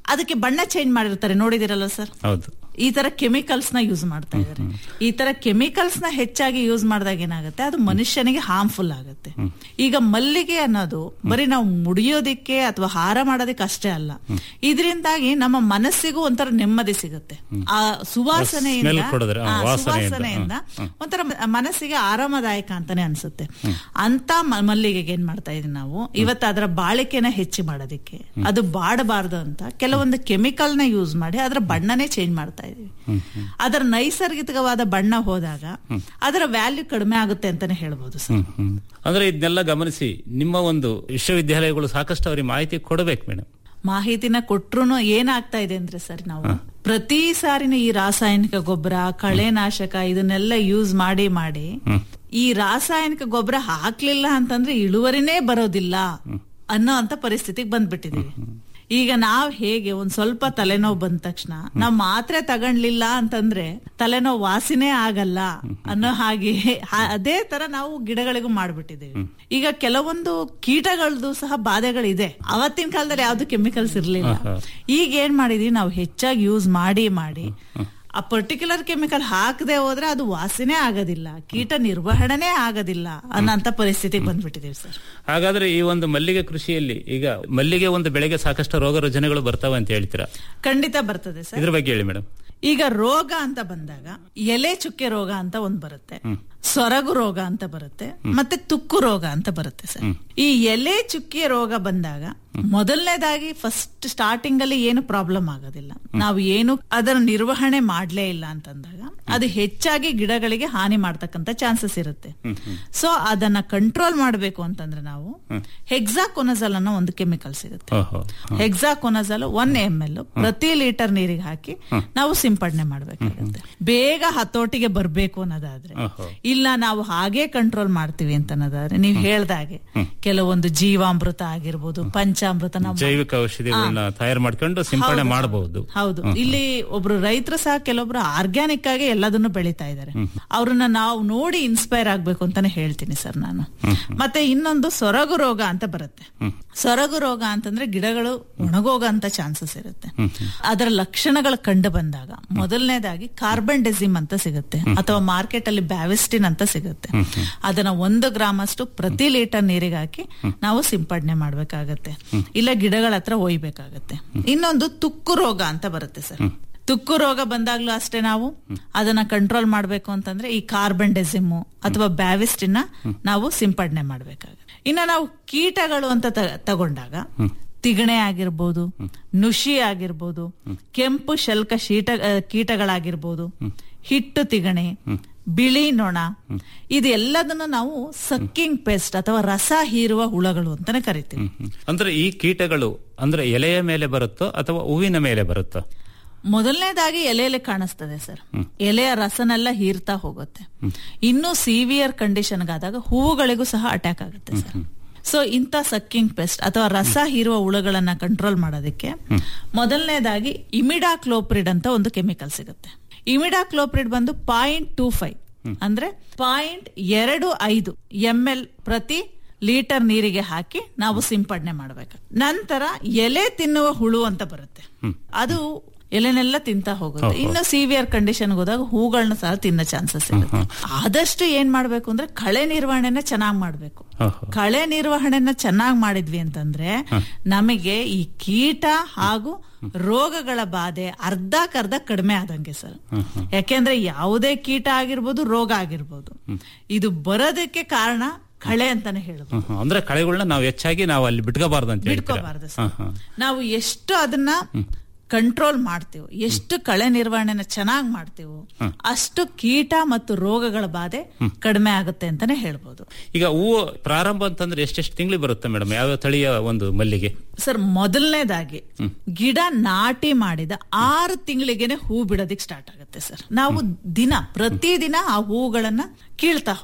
ಅದಕ್ಕೆ ಬಣ್ಣ ಚೇಂಜ್ ಮಾಡಿರ್ತಾರೆ ನೋಡಿದಿರಲ್ಲ ಸರ್ ಹೌದು ಈ ತರ ಕೆಮಿಕಲ್ಸ್ ನ ಯೂಸ್ ಮಾಡ್ತಾ ಇದ್ದಾರೆ ಈ ತರ ಕೆಮಿಕಲ್ಸ್ ನ ಹೆಚ್ಚಾಗಿ ಯೂಸ್ ಮಾಡಿದಾಗ ಏನಾಗುತ್ತೆ ಅದು ಮನುಷ್ಯನಿಗೆ ಹಾರ್ಮ್ಫುಲ್ ಆಗುತ್ತೆ ಈಗ ಮಲ್ಲಿಗೆ ಅನ್ನೋದು ಬರೀ ನಾವು ಮುಡಿಯೋದಿಕ್ಕೆ ಅಥವಾ ಹಾರ ಮಾಡೋದಕ್ಕೆ ಅಷ್ಟೇ ಅಲ್ಲ ಇದರಿಂದಾಗಿ ನಮ್ಮ ಮನಸ್ಸಿಗೂ ಒಂಥರ ನೆಮ್ಮದಿ ಸಿಗುತ್ತೆ ಆ ಸುವಾಸನೆಯಿಂದ Smell ಕೊಡಿದ್ರೆ, ಆ, ಆ, ವಾಸನೆಯಿಂದ, ಸುವಾಸನೆಯಿಂದ ಹ್ಮ್, ಒಂಥರ ಮ- ಮನಸ್ಸಿಗೆ ಆರಾಮದಾಯಕ ಅಂತಾನೆ ಅನ್ಸುತ್ತೆ ಅಂತ ಮ- ಮಲ್ಲಿಗೆಗೆ ಏನ್ ಮಾಡ್ತಾ ಇದೀವಿ ನಾವು ಇವತ್ತು ಅದರ ಬಾಳಿಕೆನ ಹೆಚ್ಚು ಮಾಡೋದಿಕ್ಕೆ ಅದು ಬಾಡಬಾರ್ದು ಅಂತ ಕೆಲವೊಂದು ಕೆಮಿಕಲ್ ನ ಯೂಸ್ ಮಾಡಿ ಅದರ ಬಣ್ಣನೇ ಚೇಂಜ್ ಮಾಡ್ತಾ ಇದೀವಿ ಅದರ ನೈಸರ್ಗಿಕವಾದ ಬಣ್ಣ ಹೋದಾಗ ಅದರ ವ್ಯಾಲ್ಯೂ ಕಡಿಮೆ ಆಗುತ್ತೆ ಅಂತಾನೆ ಹೇಳ್ಬೋದು ಸರ್ ಹ್ಮ್, ಹ್ಮ್. ಅಂದ್ರೆ ಇದನ್ನೆಲ್ಲ ಗಮನಿಸಿ ನಿಮ್ಮ ಒಂದು ವಿಶ್ವವಿದ್ಯಾಲಯಗಳು ಸಾಕಷ್ಟು ಅವರಿಗೆ ಮಾಹಿತಿ ಕೊಡಬೇಕು ಮೇಡಮ್ ಮಾಹಿತಿನ ಕೊಟ್ರು ಏನಾಗ್ತಾ ಇದೆ ಅಂದ್ರೆ ಸರ್ ನಾವು ಪ್ರತಿ ಸಾರಿನ ಈ ರಾಸಾಯನಿಕ ಗೊಬ್ಬರ ಕಳೆನಾಶಕ ಇದನ್ನೆಲ್ಲ ಯೂಸ್ ಮಾಡಿ ಮಾಡಿ ಈ ರಾಸಾಯನಿಕ ಗೊಬ್ಬರ ಹಾಕ್ಲಿಲ್ಲ ಅಂತಂದ್ರೆ ಇಳುವರಿನೇ ಬರೋದಿಲ್ಲ ಅನ್ನೋ ಅಂತ ಪರಿಸ್ಥಿತಿಗೆ ಬಂದ್ಬಿಟ್ಟಿದೀವಿ ಈಗ ನಾವ್ ಹೇಗೆ ಒಂದ್ ಸ್ವಲ್ಪ ತಲೆನೋವು ಬಂದ ತಕ್ಷಣ ನಾವ್ ಮಾತ್ರೆ ತಗೊಂಡ್ಲಿಲ್ಲ ಅಂತಂದ್ರೆ ತಲೆನೋವು ವಾಸಿನೇ ಆಗಲ್ಲ ಅನ್ನೋ ಹಾಗೆ ಹಾ- ಅದೇ ತರ ನಾವು ಗಿಡಗಳಿಗೂ ಮಾಡ್ಬಿಟ್ಟಿದ್ದೀವಿ ಈಗ ಕೆಲವೊಂದು ಕೀಟಗಳದ್ದು ಸಹ ಬಾಧೆಗಳಿದೆ ಅವತ್ತಿನ ಕಾಲದಲ್ಲಿ ಯಾವ್ದು ಕೆಮಿಕಲ್ಸ್ ಇರ್ಲಿಲ್ಲ ಈಗ ಏನ್ ಮಾಡಿದೀವಿ ನಾವು ಹೆಚ್ಚಾಗಿ ಯೂಸ್ ಮಾಡಿ ಮಾಡಿ ಆ ಪರ್ಟಿಕ್ಯುಲರ್ ಕೆಮಿಕಲ್ ಹಾಕದೆ ಹೋದ್ರೆ ಅದು ವಾಸನೆ ಆಗೋದಿಲ್ಲ ಕೀಟ ನಿರ್ವಹಣೆ ಆಗೋದಿಲ್ಲ ಅನ್ನೋಂತ ಪರಿಸ್ಥಿತಿಗೆ ಬಂದ್ಬಿಟ್ಟಿದೀವಿ ಸರ್ ಹಾಗಾದ್ರೆ ಈ ಒಂದು ಮಲ್ಲಿಗೆ ಕೃಷಿಯಲ್ಲಿ ಈಗ ಮಲ್ಲಿಗೆ ಒಂದು ಬೆಳೆಗೆ ಸಾಕಷ್ಟು ರೋಗ ರುಜಿನಗಳು ಬರ್ತಾವೆ ಅಂತ ಹೇಳ್ತೀರಾ ಖಂಡಿತ ಬರ್ತದೆ ಸರ್ ಇದ್ರ ಬಗ್ಗೆ ಹೇಳಿ ಮೇಡಮ್ ಈಗ ರೋಗ ಅಂತ ಬಂದಾಗ ಎಲೆ ಚುಕ್ಕೆ ರೋಗ ಅಂತ ಒಂದ್ ಬರುತ್ತೆ ಸೊರಗು ರೋಗ ಅಂತ ಬರುತ್ತೆ ಮತ್ತೆ ತುಕ್ಕು ರೋಗ ಅಂತ ಬರುತ್ತೆ ಸರ್ ಈ ಎಲೆ ಚುಕ್ಕೆ ರೋಗ ಬಂದಾಗ ಮೊದಲನೇದಾಗಿ ಫಸ್ಟ್ ಸ್ಟಾರ್ಟಿಂಗ್ ಅಲ್ಲಿ ಏನು ಪ್ರಾಬ್ಲಮ್ ಆಗೋದಿಲ್ಲ ನಾವು ಏನು ಅದರ ನಿರ್ವಹಣೆ ಮಾಡ್ಲೇ ಇಲ್ಲ ಅಂತಂದಾಗ ಅದು ಹೆಚ್ಚಾಗಿ ಗಿಡಗಳಿಗೆ ಹಾನಿ ಮಾಡ್ತಕ್ಕಂತ ಚಾನ್ಸಸ್ ಇರುತ್ತೆ ಸೊ ಅದನ್ನ ಕಂಟ್ರೋಲ್ ಮಾಡಬೇಕು ಅಂತಂದ್ರೆ ನಾವು ಹೆಕ್ಸಾಕೊನಜಲ್ ಅನ್ನೋ ಒಂದು ಕೆಮಿಕಲ್ ಸಿಗುತ್ತೆ ಓಹೋ ಹೆಕ್ಸಾಕೊನಜಲ್ ಒನ್ ಎಂ ಎಲ್ ಪ್ರತಿ ಲೀಟರ್ ನೀರಿಗೆ ಹಾಕಿ ನಾವು ಸಿಂಪಡಣೆ ಮಾಡ್ಬೇಕಾಗುತ್ತೆ ಬೇಗ ಹತೋಟಿಗೆ ಬರ್ಬೇಕು ಅನ್ನೋದಾದ್ರೆ ಓಹೋ ಇಲ್ಲ ನಾವು ಹಾಗೆ ಕಂಟ್ರೋಲ್ ಮಾಡ್ತೀವಿ ಅಂತ ಅನ್ನೋದಾದ್ರೆ ನೀವು ಹೇಳ್ದಾಗೆ ಕೆಲವೊಂದು ಜೀವಾಮೃತ ಆಗಿರ್ಬೋದು ಪಂಚಾಮೃತ ನಾವು ಜೈವಿಕ ಔಷಧಿಗಳನ್ನ ತಯಾರು ಮಾಡ್ಕೊಂಡು ಸಿಂಪಡಣೆ ಹೌದು, ಮಾಡಬಹುದು ಹೌದು ಇಲ್ಲಿ ಒಬ್ರು ರೈತರು ಸಹ ಕೆಲವೊಬ್ರು ಆರ್ಗ್ಯಾನಿಕ್ ಆಗಿ ಎಲ್ಲದನ್ನು ಬೆಳೀತಾ ಇದ್ದಾರೆ ಅವ್ರನ್ನ ನಾವು ನೋಡಿ ಇನ್ಸ್ಪೈರ್ ಆಗ್ಬೇಕು ಅಂತಾನೆ ಹೇಳ್ತೀನಿ ಸರ್ ನಾನು ಮತ್ತೆ ಇನ್ನೊಂದು ಸೊರಗು ರೋಗ ಅಂತ ಬರುತ್ತೆ ಸೊರಗು ರೋಗ ಅಂತಂದ್ರೆ ಗಿಡಗಳು ಒಣಗೋಗಂತ ಚಾನ್ಸಸ್ ಇರುತ್ತೆ ಅದರ ಲಕ್ಷಣಗಳು ಕಂಡು ಬಂದಾಗ ಮೊದಲನೇದಾಗಿ ಕಾರ್ಬನ್ ಡೆಸಿಮ್ ಅಂತ ಸಿಗುತ್ತೆ ಅಥವಾ ಮಾರ್ಕೆಟ್ ಅಲ್ಲಿ ಬ್ಯಾವಿಸ್ಟಿನ್ ಅಂತ ಸಿಗುತ್ತೆ ಅದನ್ನ ಒಂದು ಗ್ರಾಮ್ ಅಷ್ಟು ಪ್ರತಿ ಲೀಟರ್ ನೀರಿಗೆ ಹಾಕಿ ನಾವು ಸಿಂಪಡಣೆ ಮಾಡ್ಬೇಕಾಗತ್ತೆ ಇಲ್ಲ ಗಿಡಗಳ ಹತ್ರ ಒಯ್ಬೇಕಾಗತ್ತೆ ಇನ್ನೊಂದು ತುಕ್ಕು ರೋಗ ಅಂತ ಬರುತ್ತೆ ಸರ್ ತುಕ್ಕು ರೋಗ ಬಂದಾಗ್ಲೂ ಅಷ್ಟೇ ನಾವು ಅದನ್ನ ಕಂಟ್ರೋಲ್ ಮಾಡ್ಬೇಕು ಅಂತಂದ್ರೆ ಈ ಕಾರ್ಬನ್ ಡೆಸಿಮು ಅಥವಾ ಬ್ಯಾವಿಸ್ಟಿನ ನಾವು ಸಿಂಪಡಣೆ ಮಾಡ್ಬೇಕಾಗುತ್ತೆ ಇನ್ನ ನಾವು ಕೀಟಗಳು ಅಂತ ತ- ತಗೊಂಡಾಗ ತಿಗಣೆ ಆಗಿರ್ಬೋದು ನುಷಿ ಆಗಿರ್ಬೋದು ಕೆಂಪು ಶಲ್ಕ ಶೀಟ ಆ, ಕೀಟಗಳಾಗಿರ್ಬೋದು ಹಿಟ್ಟು ತಿಗಣೆ ಬಿಳಿ ನೊಣ ಇದೆಲ್ಲದನ್ನು ನಾವು ಸಕ್ಕಿಂಗ್ ಪೆಸ್ಟ್ ಅಥವಾ ರಸ ಹೀರುವ ಹುಳಗಳು ಅಂತಾನೆ ಕರಿತೀವಿ ಅಂದ್ರೆ ಈ ಕೀಟಗಳು ಅಂದ್ರೆ ಎಲೆಯ ಮೇಲೆ ಬರುತ್ತೋ ಅಥವಾ ಹೂವಿನ ಮೇಲೆ ಬರುತ್ತೋ ಮೊದಲನೇದಾಗಿ ಎಲೆಯಲ್ಲಿ ಕಾಣಿಸ್ತದೆ ಸರ್ ಎಲೆಯ ರಸನೆಲ್ಲ ಹೀರ್ತಾ ಹೋಗುತ್ತೆ ಇನ್ನು ಸಿವಿಯರ್ ಕಂಡೀಷನ್ಗಾದಾಗ ಹೂವುಗಳಿಗೂ ಸಹ ಅಟ್ಯಾಕ್ ಆಗುತ್ತೆ ಸರ್ ಸೊ ಇಂಥ ಸಕ್ಕಿಂಗ್ ಪೆಸ್ಟ್ ಅಥವಾ ರಸ ಹೀರುವ ಹುಳುಗಳನ್ನ ಕಂಟ್ರೋಲ್ ಮಾಡೋದಕ್ಕೆ ಮೊದಲನೇದಾಗಿ ಇಮಿಡಾಕ್ಲೋಪ್ರಿಡ್ ಅಂತ ಒಂದು ಕೆಮಿಕಲ್ ಸಿಗುತ್ತೆ ಇಮಿಡಾಕ್ಲೋಪ್ರಿಡ್ ಬಂದು ಪಾಯಿಂಟ್ ಟೂ ಫೈವ್ ಅಂದ್ರೆ ಪಾಯಿಂಟ್ ಎರಡು ಐದು ಎಂ ಎಲ್ ಪ್ರತಿ ಲೀಟರ್ ನೀರಿಗೆ ಹಾಕಿ ನಾವು ಸಿಂಪಡಣೆ ಮಾಡಬೇಕು ನಂತರ ಎಲೆ ತಿನ್ನುವ ಹುಳು ಅಂತ ಬರುತ್ತೆ ಅದು ಎಲೆನೆಲ್ಲ ತಿಂತಾ ಹೋಗುತ್ತೆ ಇನ್ನು ಸಿವಿಯರ್ ಕಂಡೀಷನ್ ಹೋದಾಗ ಹೂಗಳನ್ನ ಸಹ ತಿನ್ನೋ ಚಾನ್ಸಸ್ ಇರುತ್ತೆ ಆದಷ್ಟು ಏನ್ ಮಾಡ್ಬೇಕು ಅಂದ್ರೆ ಕಳೆ ನಿರ್ವಹಣೆನ ಚೆನ್ನಾಗಿ ಮಾಡ್ಬೇಕು ಕಳೆ ನಿರ್ವಹಣೆನ ಚೆನ್ನಾಗಿ ಮಾಡಿದ್ವಿ ಅಂತಂದ್ರೆ ನಮಗೆ ಈ ಕೀಟ ಹಾಗೂ ರೋಗಗಳ ಬಾಧೆ ಅರ್ಧಕ್ಕರ್ಧ ಕಡಿಮೆ ಆದಂಗೆ ಸರ್ ಯಾಕೆಂದ್ರೆ ಯಾವುದೇ ಕೀಟ ಆಗಿರ್ಬೋದು ರೋಗ ಆಗಿರ್ಬೋದು ಇದು ಬರೋದಕ್ಕೆ ಕಾರಣ ಕಳೆ ಅಂತಾನೆ ಹೇಳ್ಬೋದು ಹ್ಮ್, ಹ್ಮ್. ಅಂದ್ರೆ ಕಳೆಗಳನ್ನ ನಾವು ಹೆಚ್ಚಾಗಿ ನಾವು ಅಲ್ಲಿ ಬಿಟ್ಕೋಬಾರ್ದು ಅಂತ ಹೇಳ್ತೀರಾ ಬಿಟ್ಕೋಬಾರ್ದು ಹಾ, ಸರ್ ಹಾ. ನಾವು ಎಷ್ಟು ಅದನ್ನ ಕಂಟ್ರೋಲ್ ಮಾಡ್ತೀವೋ ಎಷ್ಟು ಕಳೆ ನಿರ್ವಹಣೆನ ಚೆನ್ನಾಗಿ ಮಾಡ್ತೀವೋ ಅಷ್ಟು ಕೀಟ ಮತ್ತು ರೋಗಗಳ ಬಾಧೆ ಕಡಿಮೆ ಆಗುತ್ತೆ ಅಂತಾನೆ ಹೇಳ್ಬೋದು ಈಗ ಹೂವು ಪ್ರಾರಂಭ ಅಂತಂದ್ರೆ ಎಷ್ಟೆಷ್ಟು ತಿಂಗಳು ಬರುತ್ತೆ ಮೇಡಮ್ ಯಾವ ತಳಿಯ ಒಂದು ಮಲ್ಲಿಗೆ ಸರ್ ಮೊದಲನೇದಾಗಿ ಗಿಡ ನಾಟಿ ಮಾಡಿದ ಆರು ತಿಂಗಳಿಗೆನೆ ಹೂ ಬಿಡೋದಿಕ್ ಸ್ಟಾರ್ಟ್ ಆಗುತ್ತೆ ಸರ್ ನಾವು ದಿನ ಪ್ರತಿದಿನ ಆ ಹೂಗಳನ್ನ ಕೀಳ್ತಾ ಹೋಗ್ಬೇಕು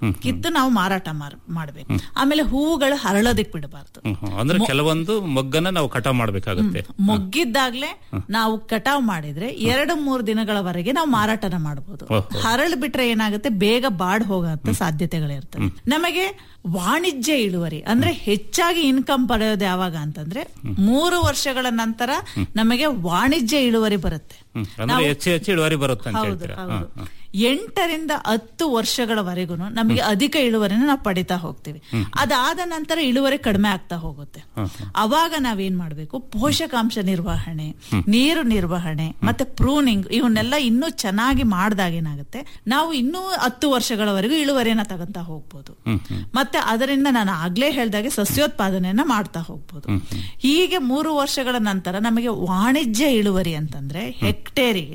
ಕಿತ್ತು ನಾವು ಮಾರಾಟ ಮಾರ್- ಮಾಡ್ಬೇಕು ಆಮೇಲೆ ಹೂವುಗಳು ಹರಳೋದಿಕ್ ಬಿಡಬಾರ್ದು ಹ್ಮ್, ಹ್ಮ್. ಅಂದ್ರೆ ಕೆಲವೊಂದು ಮೊಗ್ಗನ್ನ ನಾವು ಕಟಾವ್ ಮಾಡ್ಬೇಕಾಗತ್ತೆ ಮೊಗ್ಗಿದ್ದಾಗ್ಲೇ ನಾವು ಕಟಾವ್ ಮಾಡಿದ್ರೆ ಎರಡು ಮೂರು ದಿನಗಳವರೆಗೆ ನಾವು ಮಾರಾಟನ ಮಾಡಬಹುದು ಓಹೋ. ಹರಳು ಬಿಟ್ರೆ ಏನಾಗುತ್ತೆ ಬೇಗ ಬಾಡ್ ಹೋಗಂತ ಸಾಧ್ಯತೆಗಳಿರ್ತವೆ ನಮಗೆ ವಾಣಿಜ್ಯ ಇಳುವರಿ ಅಂದ್ರೆ ಹೆಚ್ಚಾಗಿ ಇನ್ಕಮ್ ಪಡೆಯೋದು ಯಾವಾಗ ಅಂತಂದ್ರೆ ಮೂರು ವರ್ಷಗಳ ನಂತರ ನಮಗೆ ವಾಣಿಜ್ಯ ಇಳುವರಿ ಬರುತ್ತೆ ಹ್ಮ್. ಅಂದ್ರೆ ಹೆಚ್ಚು ಹೆಚ್ಚು ಇಳುವರಿ ಬರುತ್ತೆ ಅಂತ ಹೌದು ಹೇಳ್ತೀರಾ ಹೌದು ಹಾ, ಹಾ. ಎಂಟರಿಂದ ಹತ್ತು ವರ್ಷಗಳವರೆಗೂ ನಮಗೆ ಅಧಿಕ ಇಳುವರಿನ ನಾವು ಪಡಿತಾ ಹೋಗ್ತೀವಿ ಅದಾದ ನಂತರ ಇಳುವರಿ ಕಡಿಮೆ ಆಗ್ತಾ ಹೋಗುತ್ತೆ ಅವಾಗ ನಾವೇನ್ ಮಾಡ್ಬೇಕು ಪೋಷಕಾಂಶ ನಿರ್ವಹಣೆ ನೀರು ನಿರ್ವಹಣೆ ಮತ್ತೆ ಪ್ರೂನಿಂಗ್ ಇವನ್ನೆಲ್ಲ ಇನ್ನೂ ಚೆನ್ನಾಗಿ ಮಾಡಿದಾಗ ಏನಾಗುತ್ತೆ ನಾವು ಇನ್ನೂ ಹತ್ತು ವರ್ಷಗಳವರೆಗೂ ಇಳುವರಿನ ತಗೊಂತ ಹೋಗ್ಬೋದು ಮತ್ತೆ ಅದರಿಂದ ನಾನು ಆಗ್ಲೇ ಹೇಳ್ದಾಗೆ ಸಸ್ಯೋತ್ಪಾದನೆಯನ್ನ ಮಾಡ್ತಾ ಹೋಗ್ಬೋದು ಹೀಗೆ ಮೂರು ವರ್ಷಗಳ ನಂತರ ನಮಗೆ ವಾಣಿಜ್ಯ ಇಳುವರಿ ಅಂತಂದ್ರೆ ಹೆಕ್ಟೇರಿಗೆ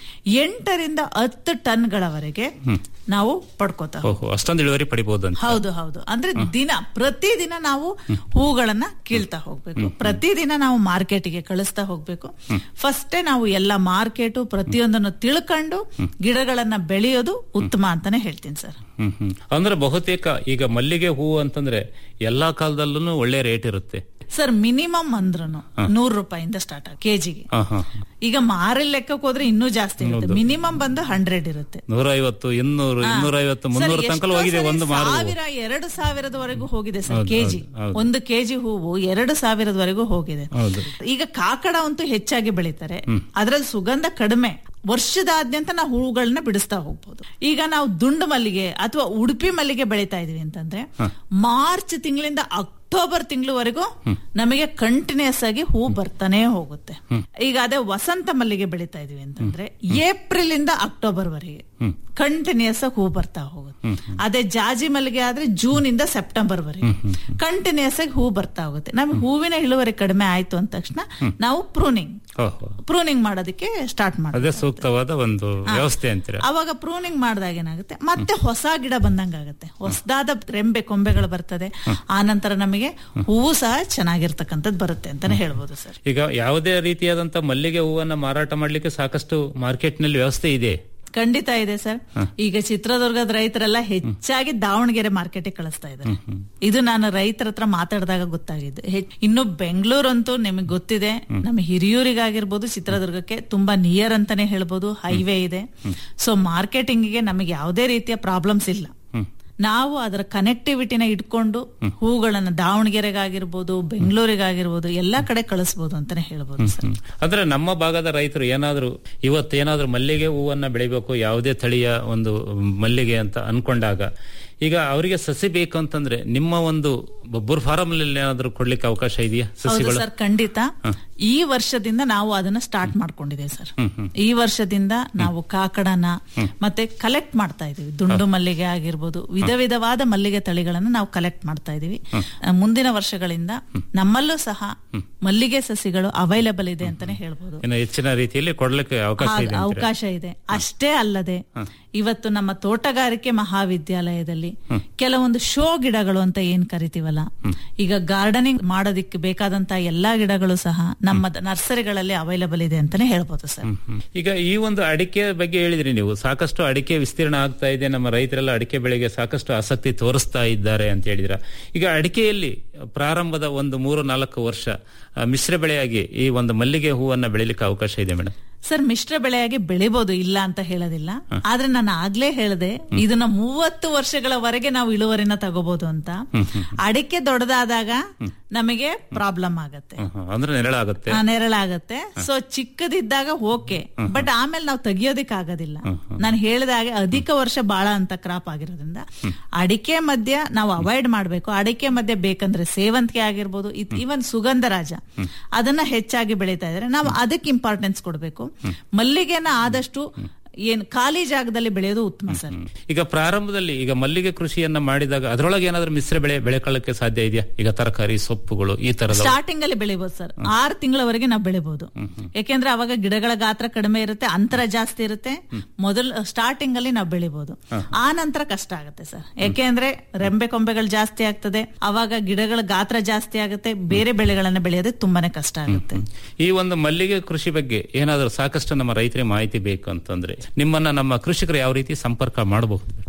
ಎಂಟರಿಂದ ಹತ್ತು ಟನ್ಗಳವರೆಗೆ ನಾವು ಪಡ್ಕೋತಾ ಹೋಗ್ಬೋದು. ಓಹೋ ಅಷ್ಟೊಂದು ಇಳುವರಿ ಪಡಿಬಹುದು ಅಂತ ಹೌದು ಹೌದು ಅಂದ್ರೆ ದಿನ ಪ್ರತಿದಿನ ನಾವು ಹೂಗಳನ್ನ ಕೀಳ್ತಾ ಹೋಗ್ಬೇಕು ಪ್ರತಿದಿನ ನಾವು ಮಾರ್ಕೆಟ್ಗೆ ಕಳಿಸ್ತಾ ಹೋಗ್ಬೇಕು ಫಸ್ಟೇ ನಾವು ಎಲ್ಲ ಮಾರ್ಕೆಟು ಪ್ರತಿಯೊಂದನ್ನು ತಿಳ್ಕೊಂಡು ಗಿಡಗಳನ್ನ ಬೆಳೆಯೋದು ಉತ್ತಮ ಅಂತಾನೆ ಹೇಳ್ತೀನಿ ಸರ್ ಹ್ಮ್ ಹ್ಮ್ ಅಂದ್ರೆ ಬಹುತೇಕ ಈಗ ಮಲ್ಲಿಗೆ ಹೂವು ಅಂತಂದ್ರೆ ಎಲ್ಲಾ ಕಾಲದಲ್ಲೂ ಒಳ್ಳೆ ರೇಟ್ ಇರುತ್ತೆ ಸರ್ ಮಿನಿಮಮ್ ಅಂದ್ರೂ ನೂರು ರೂಪಾಯಿಂದ ಸ್ಟಾರ್ಟ್ ಆಗ ಕೆಜಿಗೆ ಹಾ ಹಾ ಈಗ ಮಾರಿನ ಲೆಕ್ಕಕ್ಕೆ ಹೋದ್ರೆ ಇನ್ನೂ ಜಾಸ್ತಿ ಇರುತ್ತೆ ಮಿನಿಮಮ್ ಬಂದು ಹಂಡ್ರೆಡ್ ಇರುತ್ತೆ ನೂರ ಐವತ್ತು ಇನ್ನೂರು ಇನ್ನೂರ ಐವತ್ತು ಮುನ್ನೂರು ಸರ್, ತನಕ ಎಷ್ಟೋ ಹೋಗಿದೆ ಸರಿ ಒಂದು ಮಾರು ಸಾವಿರ ಎರಡು ಸಾವಿರದವರೆಗೂ ಹೋಗಿದೆ ಸರ್ ಹೌದು, ಕೆಜಿ ಹೌದು, ಹೌದು. ಒಂದು ಕೆಜಿ ಹೂವು ಎರಡು ಸಾವಿರದವರೆಗೂ ಹೋಗಿದೆ ಹೌದು ಈಗ ಕಾಕಡ ಅಂತೂ ಹೆಚ್ಚಾಗಿ ಬೆಳೀತಾರೆ ಅದ್ರಲ್ಲಿ ಸುಗಂಧ ಕಡಿಮೆ ವರ್ಷದಾದ್ಯಂತ ನಾವು ಹೂಗಳನ್ನ ಬಿಡಿಸ್ತಾ ಹೋಗ್ಬೋದು ಈಗ ನಾವು ದುಂಡು ಮಲ್ಲಿಗೆ ಅಥವಾ ಉಡುಪಿ ಮಲ್ಲಿಗೆ ಬೆಳೀತಾ ಇದೀವಿ ಅಂತಂದ್ರೆ ಮಾರ್ಚ್ ತಿಂಗಳಿಂದ ಅಕ್ಟೋಬರ್ ತಿಂಗಳವರೆಗೂ ನಮಗೆ ಕಂಟಿನ್ಯೂಸ್ ಆಗಿ ಹೂ ಬರ್ತಾನೆ ಹೋಗುತ್ತೆ ಈಗ ಅದೇ ವಸಂತ ಮಲ್ಲಿಗೆ ಬೆಳೀತಾ ಇದೀವಿ ಅಂತಂದ್ರೆ ಏಪ್ರಿಲ್ ಇಂದ ಅಕ್ಟೋಬರ್ ವರೆಗೆ ಕಂಟಿನ್ಯೂಸ್ ಆಗಿ ಹೂ ಬರ್ತಾ ಹೋಗುತ್ತೆ ಅದೇ ಜಾಜಿ ಮಲ್ಲಿಗೆ ಆದ್ರೆ ಜೂನ್ ಇಂದ ಸೆಪ್ಟೆಂಬರ್ ವರೆಗೆ ಕಂಟಿನ್ಯೂಸ್ ಆಗಿ ಹೂ ಬರ್ತಾ ಹೋಗುತ್ತೆ ನಮ್ಗೆ ಹೂವಿನ ಇಳುವರಿ ಕಡಿಮೆ ಆಯ್ತು ಅಂದ ತಕ್ಷಣ ನಾವು ಪ್ರೂನಿಂಗ್ ಓಹೋ ಪ್ರೂನಿಂಗ್ ಮಾಡೋದಕ್ಕೆ ಸ್ಟಾರ್ಟ್ ಅದೇ ಮಾಡ್ತೀವಿ ಸೂಕ್ತವಾದ ಒಂದು ವ್ಯವಸ್ಥೆ ಅಂತೀರಾ ಅವಾಗ ಪ್ರೂನಿಂಗ್ ಮಾಡಿದಾಗ ಏನಾಗುತ್ತೆ ಮತ್ತೆ ಹೊಸ ಗಿಡ ಬಂದಂಗ ಆಗುತ್ತೆ ಹೊಸದಾದ ರೆಂಬೆ ಕೊಂಬೆಗಳು ಬರ್ತದೆ ಆ ನಂತರ ನಮಗೆ ಹೂವು ಸಹ ಚೆನ್ನಾಗಿರ್ತಕ್ಕಂಥದ್ದು ಬರುತ್ತೆ ಅಂತಾನೆ ಹೇಳ್ಬೋದು ಸರ್ ಈಗ ಯಾವುದೇ ರೀತಿಯಾದಂತ ಮಲ್ಲಿಗೆ ಹೂವನ್ನ ಮಾರಾಟ ಮಾಡ್ಲಿಕ್ಕೆ ಸಾಕಷ್ಟು ಮಾರ್ಕೆಟ್ ನಲ್ಲಿ ವ್ಯವಸ್ಥೆ ಇದೆ ಖಂಡಿತ ಇದೆ ಸರ್ ಈಗ ಚಿತ್ರದುರ್ಗದ ರೈತರೆಲ್ಲ ಹೆಚ್ಚಾಗಿ ದಾವಣಗೆರೆ ಮಾರ್ಕೆಟ್ಗೆ ಕಳಿಸ್ತಾ ಇದ್ದಾರೆ ಇದು ನಾನು ರೈತರ ಹತ್ರ ಮಾತಾಡಿದಾಗ ಗೊತ್ತಾಗಿದ್ದು ಹೆ- ಇನ್ನು ಬೆಂಗಳೂರು ಅಂತೂ ನಿಮಗೆ ಗೊತ್ತಿದೆ ನಮ್ಮ ಹಿರಿಯೂರಿಗಾಗಿರ್ಬೋದು ಚಿತ್ರದುರ್ಗಕ್ಕೆ ತುಂಬಾ ನಿಯರ್ ಅಂತಾನೆ ಹೇಳ್ಬೋದು ಹೈವೇ ಇದೆ ಸೊ ಮಾರ್ಕೆಟಿಂಗ್ಗೆ ನಮಗೆ ಯಾವುದೇ ರೀತಿಯ ಪ್ರಾಬ್ಲಮ್ಸ್ ಇಲ್ಲ ನಾವು ಅದರ ಕನೆಕ್ಟಿವಿಟಿನ ಇಟ್ಕೊಂಡು ಹೂಗಳನ್ನ ದಾವಣಗೆರೆಗಾಗಿರ್ಬೋದು ಬೆಂಗಳೂರಿಗಾಗಿರ್ಬೋದು ಎಲ್ಲಾ ಕಡೆ ಕಳಿಸ್ಬೋದು ಅಂತಾನೆ ಹೇಳ್ಬೋದು ಸರ್ ಅಂದ್ರೆ ನಮ್ಮ ಭಾಗದ ರೈತರು ಏನಾದ್ರು ಇವತ್ತೇನಾದ್ರೂ ಮಲ್ಲಿಗೆ ಹೂವನ್ನ ಬೆಳಿಬೇಕು ಯಾವುದೇ ತಳಿಯ ಒಂದು ಮಲ್ಲಿಗೆ ಅಂತ ಅನ್ಕೊಂಡಾಗ ಈಗ ಅವರಿಗೆ ಸಸಿ ಬೇಕು ಅಂತಂದ್ರೆ ನಿಮ್ಮ ಒಂದು ಬೊಬ್ಬರ್ ಫಾರಂ ಅಲ್ಲಿ ಏನಾದ್ರು ಕೊಡ್ಲಿಕ್ಕೆ ಅವಕಾಶ ಇದೆಯಾ ಹೌದು ಸಸಿಗಳು ಸರ್ ಖಂಡಿತ ಈ ವರ್ಷದಿಂದ ನಾವು ಅದನ್ನ ಸ್ಟಾರ್ಟ್ ಮಾಡ್ಕೊಂಡಿದೆ ಸರ್ ಹ್ಮ್, ಹ್ಮ್. ಈ ವರ್ಷದಿಂದ ನಾವು ಕಾಕಡನ ಮತ್ತೆ ಕಲೆಕ್ಟ್ ಮಾಡ್ತಾ ಇದೀವಿ ದುಂಡು ಮಲ್ಲಿಗೆ ಆಗಿರ್ಬೋದು ವಿಧ ವಿಧವಾದ ಮಲ್ಲಿಗೆ ತಳಿಗಳನ್ನ ನಾವು ಕಲೆಕ್ಟ್ ಮಾಡ್ತಾ ಇದೀವಿ ಆ, ಮುಂದಿನ ವರ್ಷಗಳಿಂದ ನಮ್ಮಲ್ಲೂ ಸಹ ಮಲ್ಲಿಗೆ ಸಸಿಗಳು ಅವೈಲೇಬಲ್ ಇದೆ ಅಂತಾನೆ ಹೇಳ್ಬೋದು ಇನ್ನು ಹೆಚ್ಚಿನ ರೀತಿಯಲ್ಲಿ ಕೊಡ್ಲಿಕ್ಕೆ ಅವಕಾಶ ಆ- ಇದೆ ಅಂತೀರಾ? ಅವಕಾಶ ಇದೆ ಅಷ್ಟೇ ಅಲ್ಲದೆ ಇವತ್ತು ನಮ್ಮ ತೋಟಗಾರಿಕೆ ಮಹಾವಿದ್ಯಾಲಯದಲ್ಲಿ ಕೆಲವೊಂದು ಶೋ ಗಿಡಗಳು ಅಂತ ಏನ್ ಕರಿತೀವಲ್ಲ ಈಗ ಗಾರ್ಡನಿಂಗ್ ಮಾಡೋದಿಕ್ಕೆ ಬೇಕಾದಂತ ಎಲ್ಲಾ ಗಿಡಗಳು ಸಹ ನಮ್ಮ ನರ್ಸರಿಗಳಲ್ಲಿ ಅವೈಲೇಬಲ್ ಇದೆ ಅಂತಾನೆ ಹೇಳ್ಬೋದು ಸರ್ ಹ್ಮ್. ಈಗ ಈ ಒಂದು ಅಡಿಕೆ ಬಗ್ಗೆ ಹೇಳಿದ್ರಿ ನೀವು ಸಾಕಷ್ಟು ಅಡಿಕೆ ವಿಸ್ತೀರ್ಣ ಆಗ್ತಾ ಇದೆ ನಮ್ಮ ರೈತರೆಲ್ಲ ಅಡಿಕೆ ಬೆಳೆಗೆ ಸಾಕಷ್ಟು ಆಸಕ್ತಿ ತೋರಿಸ್ತಾ ಇದ್ದಾರೆ ಅಂತ ಹೇಳಿದ್ರ ಈಗ ಅಡಿಕೆಯಲ್ಲಿ ಪ್ರಾರಂಭದ ಒಂದು ಮೂರು ನಾಲ್ಕು ವರ್ಷ ಆ, ಮಿಶ್ರ ಬೆಳೆಯಾಗಿ ಈ ಒಂದು ಮಲ್ಲಿಗೆ ಹೂವನ್ನ ಬೆಳಿಲಿಕ್ಕೆ ಅವಕಾಶ ಇದೆ ಮೇಡಮ್ ಸರ್ ಮಿಶ್ರ ಬೆಳೆಯಾಗಿ ಬೆಳಿಬಹುದು ಇಲ್ಲ ಅಂತ ಹೇಳೋದಿಲ್ಲ ಆದ್ರೆ ನಾನು ಆಗ್ಲೇ ಹೇಳಿದೆ ಇದನ್ನ ಮೂವತ್ತು ವರ್ಷಗಳವರೆಗೆ ನಾವು ಇಳುವರಿನ ತಗೋಬಹುದು ಅಂತ ಅಡಿಕೆ ದೊಡ್ಡದಾದಾಗ ನಮಗೆ ಪ್ರಾಬ್ಲಮ್ ಆಗತ್ತೆ ಅಂದ್ರೆ ನೆರಳಾಗುತ್ತೆ ಆ, ನೆರಳಾಗತ್ತೆ ಸೊ ಚಿಕ್ಕದಿದ್ದಾಗ ಓಕೆ ಬಟ್ ಆಮೇಲೆ ನಾವು ತೆಗಿಯೋದಿಕ್ ಆಗೋದಿಲ್ಲ ನಾನು ಹೇಳಿದ ಹಾಗೆ ಅಧಿಕ ವರ್ಷ ಬಾಳ ಅಂತ ಕ್ರಾಪ್ ಆಗಿರೋದ್ರಿಂದ ಅಡಿಕೆ ಮಧ್ಯ ನಾವು ಅವಾಯ್ಡ್ ಮಾಡ್ಬೇಕು ಅಡಿಕೆ ಮಧ್ಯೆ ಬೇಕಂದ್ರೆ ಸೇವಂತಿಗೆ ಆಗಿರ್ಬೋದು ಇವನ್ ಸುಗಂಧ ರಾಜ ಅದನ್ನ ಹೆಚ್ಚಾಗಿ ಬೆಳೀತಾ ಇದ್ರೆ ನಾವು ಅದಕ್ಕೆ ಇಂಪಾರ್ಟೆನ್ಸ್ ಕೊಡ್ಬೇಕು ಮಲ್ಲಿಗೆನ ಆದಷ್ಟು ಏನ್ ಖಾಲಿ ಜಾಗದಲ್ಲಿ ಬೆಳೆಯೋದು ಉತ್ತಮ ಸರ್ ಈಗ ಪ್ರಾರಂಭದಲ್ಲಿ ಈಗ ಮಲ್ಲಿಗೆ ಕೃಷಿಯನ್ನ ಮಾಡಿದಾಗ ಅದರೊಳಗೆ ಏನಾದ್ರೂ ಮಿಶ್ರ ಬೆಳೆ ಬೆಳೆಕೊಳ್ಳಕ್ಕೆ ಸಾಧ್ಯ ಇದೆಯಾ ಈಗ ತರಕಾರಿ ಸೊಪ್ಪುಗಳು ಈ ತರದ ಸ್ಟಾರ್ಟಿಂಗ್ ಅಲ್ಲಿ ಬೆಳಿಬಹುದು ಸರ್ ಆರು ತಿಂಗಳವರೆಗೆ ನಾವು ಬೆಳಿಬಹುದು ಯಾಕೆಂದ್ರೆ ಅವಾಗ ಗಿಡಗಳ ಗಾತ್ರ ಕಡಿಮೆ ಇರುತ್ತೆ ಅಂತರ ಜಾಸ್ತಿ ಇರುತ್ತೆ ಮೊದಲು ಸ್ಟಾರ್ಟಿಂಗ್ ಅಲ್ಲಿ ನಾವು ಬೆಳಿಬಹುದು ಆ ನಂತರ ಕಷ್ಟ ಆಗುತ್ತೆ ಸರ್ ಯಾಕೆಂದ್ರೆ ರೆಂಬೆ ಕೊಂಬೆಗಳು ಜಾಸ್ತಿ ಆಗ್ತದೆ ಅವಾಗ ಗಿಡಗಳ ಗಾತ್ರ ಜಾಸ್ತಿ ಆಗುತ್ತೆ ಬೇರೆ ಬೆಳೆಗಳನ್ನ ಬೆಳೆಯೋದು ತುಂಬಾನೇ ಕಷ್ಟ ಆಗುತ್ತೆ ಈ ಒಂದು ಮಲ್ಲಿಗೆ ಕೃಷಿ ಬಗ್ಗೆ ಏನಾದರೂ ಸಾಕಷ್ಟು ನಮ್ಮ ರೈತರಿಗೆ ಮಾಹಿತಿ ಬೇಕು ಅಂತಂದ್ರೆ ನಿಮ್ಮನ್ನ ನಮ್ಮ ಕೃಷಿಕರು ಯಾವ ರೀತಿ ಸಂಪರ್ಕ ಮಾಡಬಹುದು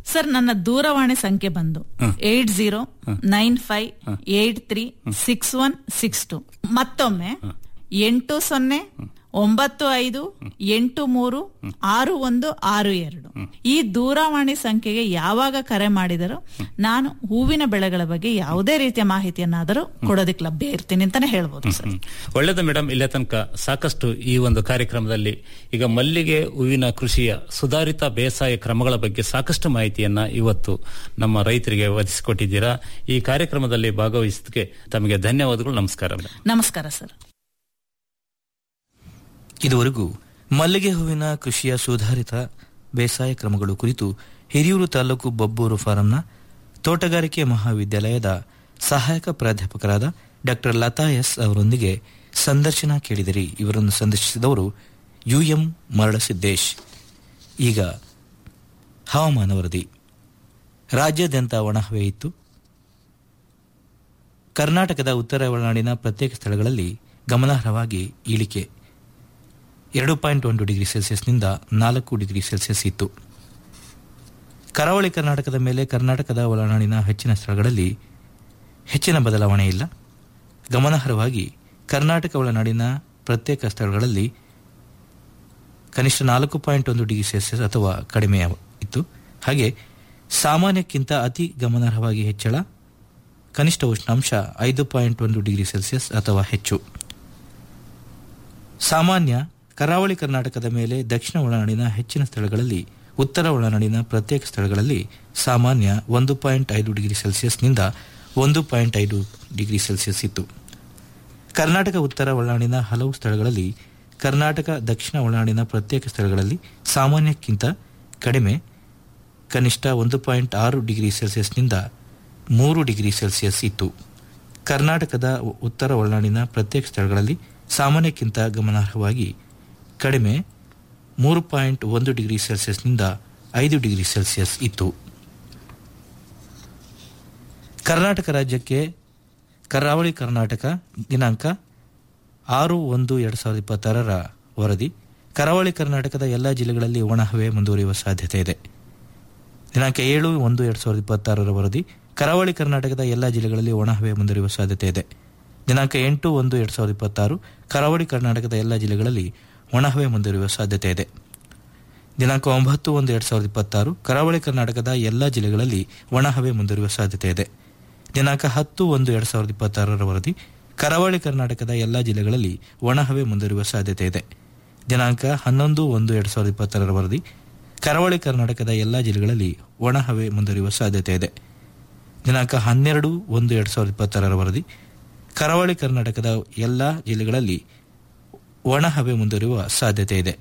ಸರ್ ನನ್ನ ದೂರವಾಣಿ ಸಂಖ್ಯೆ ಬಂದು eight zero nine five eight three six one six two ಮತ್ತೊಮ್ಮೆ ಎಂಟು ಸೊನ್ನೆ ಒಂಬತ್ತು ಐದು ಎಂಟು ಮೂರು ಆರು ಒಂದು ಆರು ಎರಡು ಈ ದೂರವಾಣಿ ಸಂಖ್ಯೆಗೆ ಯಾವಾಗ ಕರೆ ಮಾಡಿದರೂ ನಾನು ಹೂವಿನ ಬೆಳೆಗಳ ಬಗ್ಗೆ ಯಾವುದೇ ರೀತಿಯ ಮಾಹಿತಿಯನ್ನಾದರೂ ಕೊಡೋದಕ್ಕೆ ಲಭ್ಯ ಇರ್ತೀನಿ ಅಂತಾನೆ ಹೇಳ್ಬೋದು ಸರ್ ಒಳ್ಳೇದು ಮೇಡಮ್ ಇಲ್ಲೇ ತನಕ ಸಾಕಷ್ಟು ಈ ಒಂದು ಕಾರ್ಯಕ್ರಮದಲ್ಲಿ ಈಗ ಮಲ್ಲಿಗೆ ಹೂವಿನ ಕೃಷಿಯ ಸುಧಾರಿತ ಬೇಸಾಯ ಕ್ರಮಗಳ ಬಗ್ಗೆ ಸಾಕಷ್ಟು ಮಾಹಿತಿಯನ್ನ ಇವತ್ತು ನಮ್ಮ ರೈತರಿಗೆ ಒದಗಿಸಿಕೊಟ್ಟಿದ್ದೀರಾ ಈ ಕಾರ್ಯಕ್ರಮದಲ್ಲಿ ಭಾಗವಹಿಸಿದ್ದಕ್ಕೆ ತಮಗೆ ಧನ್ಯವಾದಗಳು ನಮಸ್ಕಾರ ಮೇಡಮ್ ನಮಸ್ಕಾರ ಸರ್ ಇದುವರೆಗೂ ಮಲ್ಲಿಗೆ ಹೂವಿನ ಕೃಷಿಯ ಸುಧಾರಿತ ಬೇಸಾಯ ಕ್ರಮಗಳು ಕುರಿತು ಹಿರಿಯೂರು ತಾಲೂಕು ಬಬ್ಬೂರು ಫಾರಂನ ತೋಟಗಾರಿಕೆ ಮಹಾವಿದ್ಯಾಲಯದ ಸಹಾಯಕ ಪ್ರಾಧ್ಯಾಪಕರಾದ ಡಾ ಲತಾ ಎಸ್ ಅವರೊಂದಿಗೆ ಸಂದರ್ಶನ ಕೇಳಿದಿರಿ ಇವರನ್ನು ಸಂದರ್ಶಿಸಿದವರು ಯುಎಂ ಮರಳಸಿದ್ದೇಶ್ ಈಗ ಹವಾಮಾನ ವರದಿ ರಾಜ್ಯಾದ್ಯಂತ ಒಣಹವೆ ಇತ್ತು ಕರ್ನಾಟಕದ ಉತ್ತರ ಒಳನಾಡಿನ ಪ್ರತ್ಯೇಕ ಸ್ಥಳಗಳಲ್ಲಿ ಗಮನಾರ್ಹವಾಗಿ ಇಳಿಕೆ ಎರಡು ಪಾಯಿಂಟ್ ಒಂದು ಡಿಗ್ರಿ ಸೆಲ್ಸಿಯಸ್ನಿಂದ ನಾಲ್ಕು ಡಿಗ್ರಿ ಸೆಲ್ಸಿಯಸ್ ಇತ್ತು ಕರಾವಳಿ ಕರ್ನಾಟಕದ ಮೇಲೆ ಕರ್ನಾಟಕದ ಒಳನಾಡಿನ ಹೆಚ್ಚಿನ ಸ್ಥಳಗಳಲ್ಲಿ ಹೆಚ್ಚಿನ ಬದಲಾವಣೆ ಇಲ್ಲ ಗಮನಾರ್ಹವಾಗಿ ಕರ್ನಾಟಕ ಒಳನಾಡಿನ ಪ್ರತ್ಯೇಕ ಸ್ಥಳಗಳಲ್ಲಿ ಕನಿಷ್ಠ ನಾಲ್ಕು ಪಾಯಿಂಟ್ ಒಂದು ಡಿಗ್ರಿ ಸೆಲ್ಸಿಯಸ್ ಅಥವಾ ಕಡಿಮೆ ಇತ್ತು ಹಾಗೆ ಸಾಮಾನ್ಯಕ್ಕಿಂತ ಅತಿ ಗಮನಾರ್ಹವಾಗಿ ಹೆಚ್ಚಳ ಕನಿಷ್ಠ ಉಷ್ಣಾಂಶ ಐದು ಪಾಯಿಂಟ್ ಒಂದು ಡಿಗ್ರಿ ಸೆಲ್ಸಿಯಸ್ ಅಥವಾ ಹೆಚ್ಚು ಸಾಮಾನ್ಯ ಕರಾವಳಿ ಕರ್ನಾಟಕದ ಮೇಲೆ ದಕ್ಷಿಣ ಒಳನಾಡಿನ ಹೆಚ್ಚಿನ ಸ್ಥಳಗಳಲ್ಲಿ ಉತ್ತರ ಒಳನಾಡಿನ ಪ್ರತ್ಯೇಕ ಸ್ಥಳಗಳಲ್ಲಿ ಸಾಮಾನ್ಯ ಒಂದು ಪಾಯಿಂಟ್ ಐದು ಡಿಗ್ರಿ ಸೆಲ್ಸಿಯಸ್ನಿಂದ ಒಂದು ಪಾಯಿಂಟ್ ಐದು ಡಿಗ್ರಿ ಸೆಲ್ಸಿಯಸ್ ಇತ್ತು ಕರ್ನಾಟಕ ಉತ್ತರ ಒಳನಾಡಿನ ಹಲವು ಸ್ಥಳಗಳಲ್ಲಿ ಕರ್ನಾಟಕ ದಕ್ಷಿಣ ಒಳನಾಡಿನ ಪ್ರತ್ಯೇಕ ಸ್ಥಳಗಳಲ್ಲಿ ಸಾಮಾನ್ಯಕ್ಕಿಂತ ಕಡಿಮೆ ಕನಿಷ್ಠ ಒಂದು ಪಾಯಿಂಟ್ ಆರು ಡಿಗ್ರಿ ಸೆಲ್ಸಿಯಸ್ನಿಂದ ಮೂರು ಡಿಗ್ರಿ ಸೆಲ್ಸಿಯಸ್ ಇತ್ತು ಕರ್ನಾಟಕದ ಉತ್ತರ ಒಳನಾಡಿನ ಪ್ರತ್ಯೇಕ ಸ್ಥಳಗಳಲ್ಲಿ ಸಾಮಾನ್ಯಕ್ಕಿಂತ ಗಮನಾರ್ಹವಾಗಿ ಕಡಿಮೆ ಮೂರು ಪಾಯಿಂಟ್ ಒಂದು ಡಿಗ್ರಿ ಸೆಲ್ಸಿಯಸ್ನಿಂದ ಐದು ಡಿಗ್ರಿ ಸೆಲ್ಸಿಯಸ್ ಇತ್ತು ಕರ್ನಾಟಕ ರಾಜ್ಯಕ್ಕೆ ಕರಾವಳಿ ಕರ್ನಾಟಕ ದಿನಾಂಕ ಆರು ಒಂದು ಎರಡು ಸಾವಿರದ ಇಪ್ಪತ್ತಾರರ ವರದಿ ಕರಾವಳಿ ಕರ್ನಾಟಕದ ಎಲ್ಲ ಜಿಲ್ಲೆಗಳಲ್ಲಿ ಒಣಹವೆ ಮುಂದುವರಿಯುವ ಸಾಧ್ಯತೆ ಇದೆ ದಿನಾಂಕ ಏಳು ಒಂದು ಎರಡು ಸಾವಿರದ ಇಪ್ಪತ್ತಾರರ ವರದಿ ಕರಾವಳಿ ಕರ್ನಾಟಕದ ಎಲ್ಲ ಜಿಲ್ಲೆಗಳಲ್ಲಿ ಒಣಹವೆ ಮುಂದುವರಿಯುವ ಸಾಧ್ಯತೆ ಇದೆ ದಿನಾಂಕ ಎಂಟು ಒಂದು ಎರಡು ಸಾವಿರದ ಇಪ್ಪತ್ತಾರು ಕರಾವಳಿ ಕರ್ನಾಟಕದ ಎಲ್ಲ ಜಿಲ್ಲೆಗಳಲ್ಲಿ ಒಣಹವೆ ಮುಂದುವರಿಯುವ ಸಾಧ್ಯತೆ ಇದೆ ದಿನಾಂಕ ಒಂಬತ್ತು ಒಂದು ಎರಡು ಸಾವಿರದ ಇಪ್ಪತ್ತಾರು ಕರಾವಳಿ ಕರ್ನಾಟಕದ ಎಲ್ಲ ಜಿಲ್ಲೆಗಳಲ್ಲಿ ಒಣಹವೆ ಮುಂದುವರಿಯುವ ಸಾಧ್ಯತೆ ಇದೆ ದಿನಾಂಕ ಹತ್ತು ಒಂದು ಎರಡು ಸಾವಿರದ ಇಪ್ಪತ್ತಾರರ ವರದಿ ಕರಾವಳಿ ಕರ್ನಾಟಕದ ಎಲ್ಲ ಜಿಲ್ಲೆಗಳಲ್ಲಿ ಒಣಹವೆ ಮುಂದುವರಿಯುವ ಸಾಧ್ಯತೆ ಇದೆ ದಿನಾಂಕ ಹನ್ನೊಂದು ಒಂದು ಎರಡು ಸಾವಿರದ ಇಪ್ಪತ್ತಾರರ ವರದಿ ಕರಾವಳಿ ಕರ್ನಾಟಕದ ಎಲ್ಲ ಜಿಲ್ಲೆಗಳಲ್ಲಿ ಒಣಹವೆ ಮುಂದುವರಿಯುವ ಸಾಧ್ಯತೆ ಇದೆ ದಿನಾಂಕ ಹನ್ನೆರಡು ಒಂದು ಎರಡು ಸಾವಿರದ ಇಪ್ಪತ್ತಾರರ ವರದಿ ಕರಾವಳಿ ಕರ್ನಾಟಕದ ಎಲ್ಲ ಜಿಲ್ಲೆಗಳಲ್ಲಿ ಒಣಹವೆ ಮುಂದುವರಿಯುವ ಸಾಧ್ಯತೆ ಇದೆ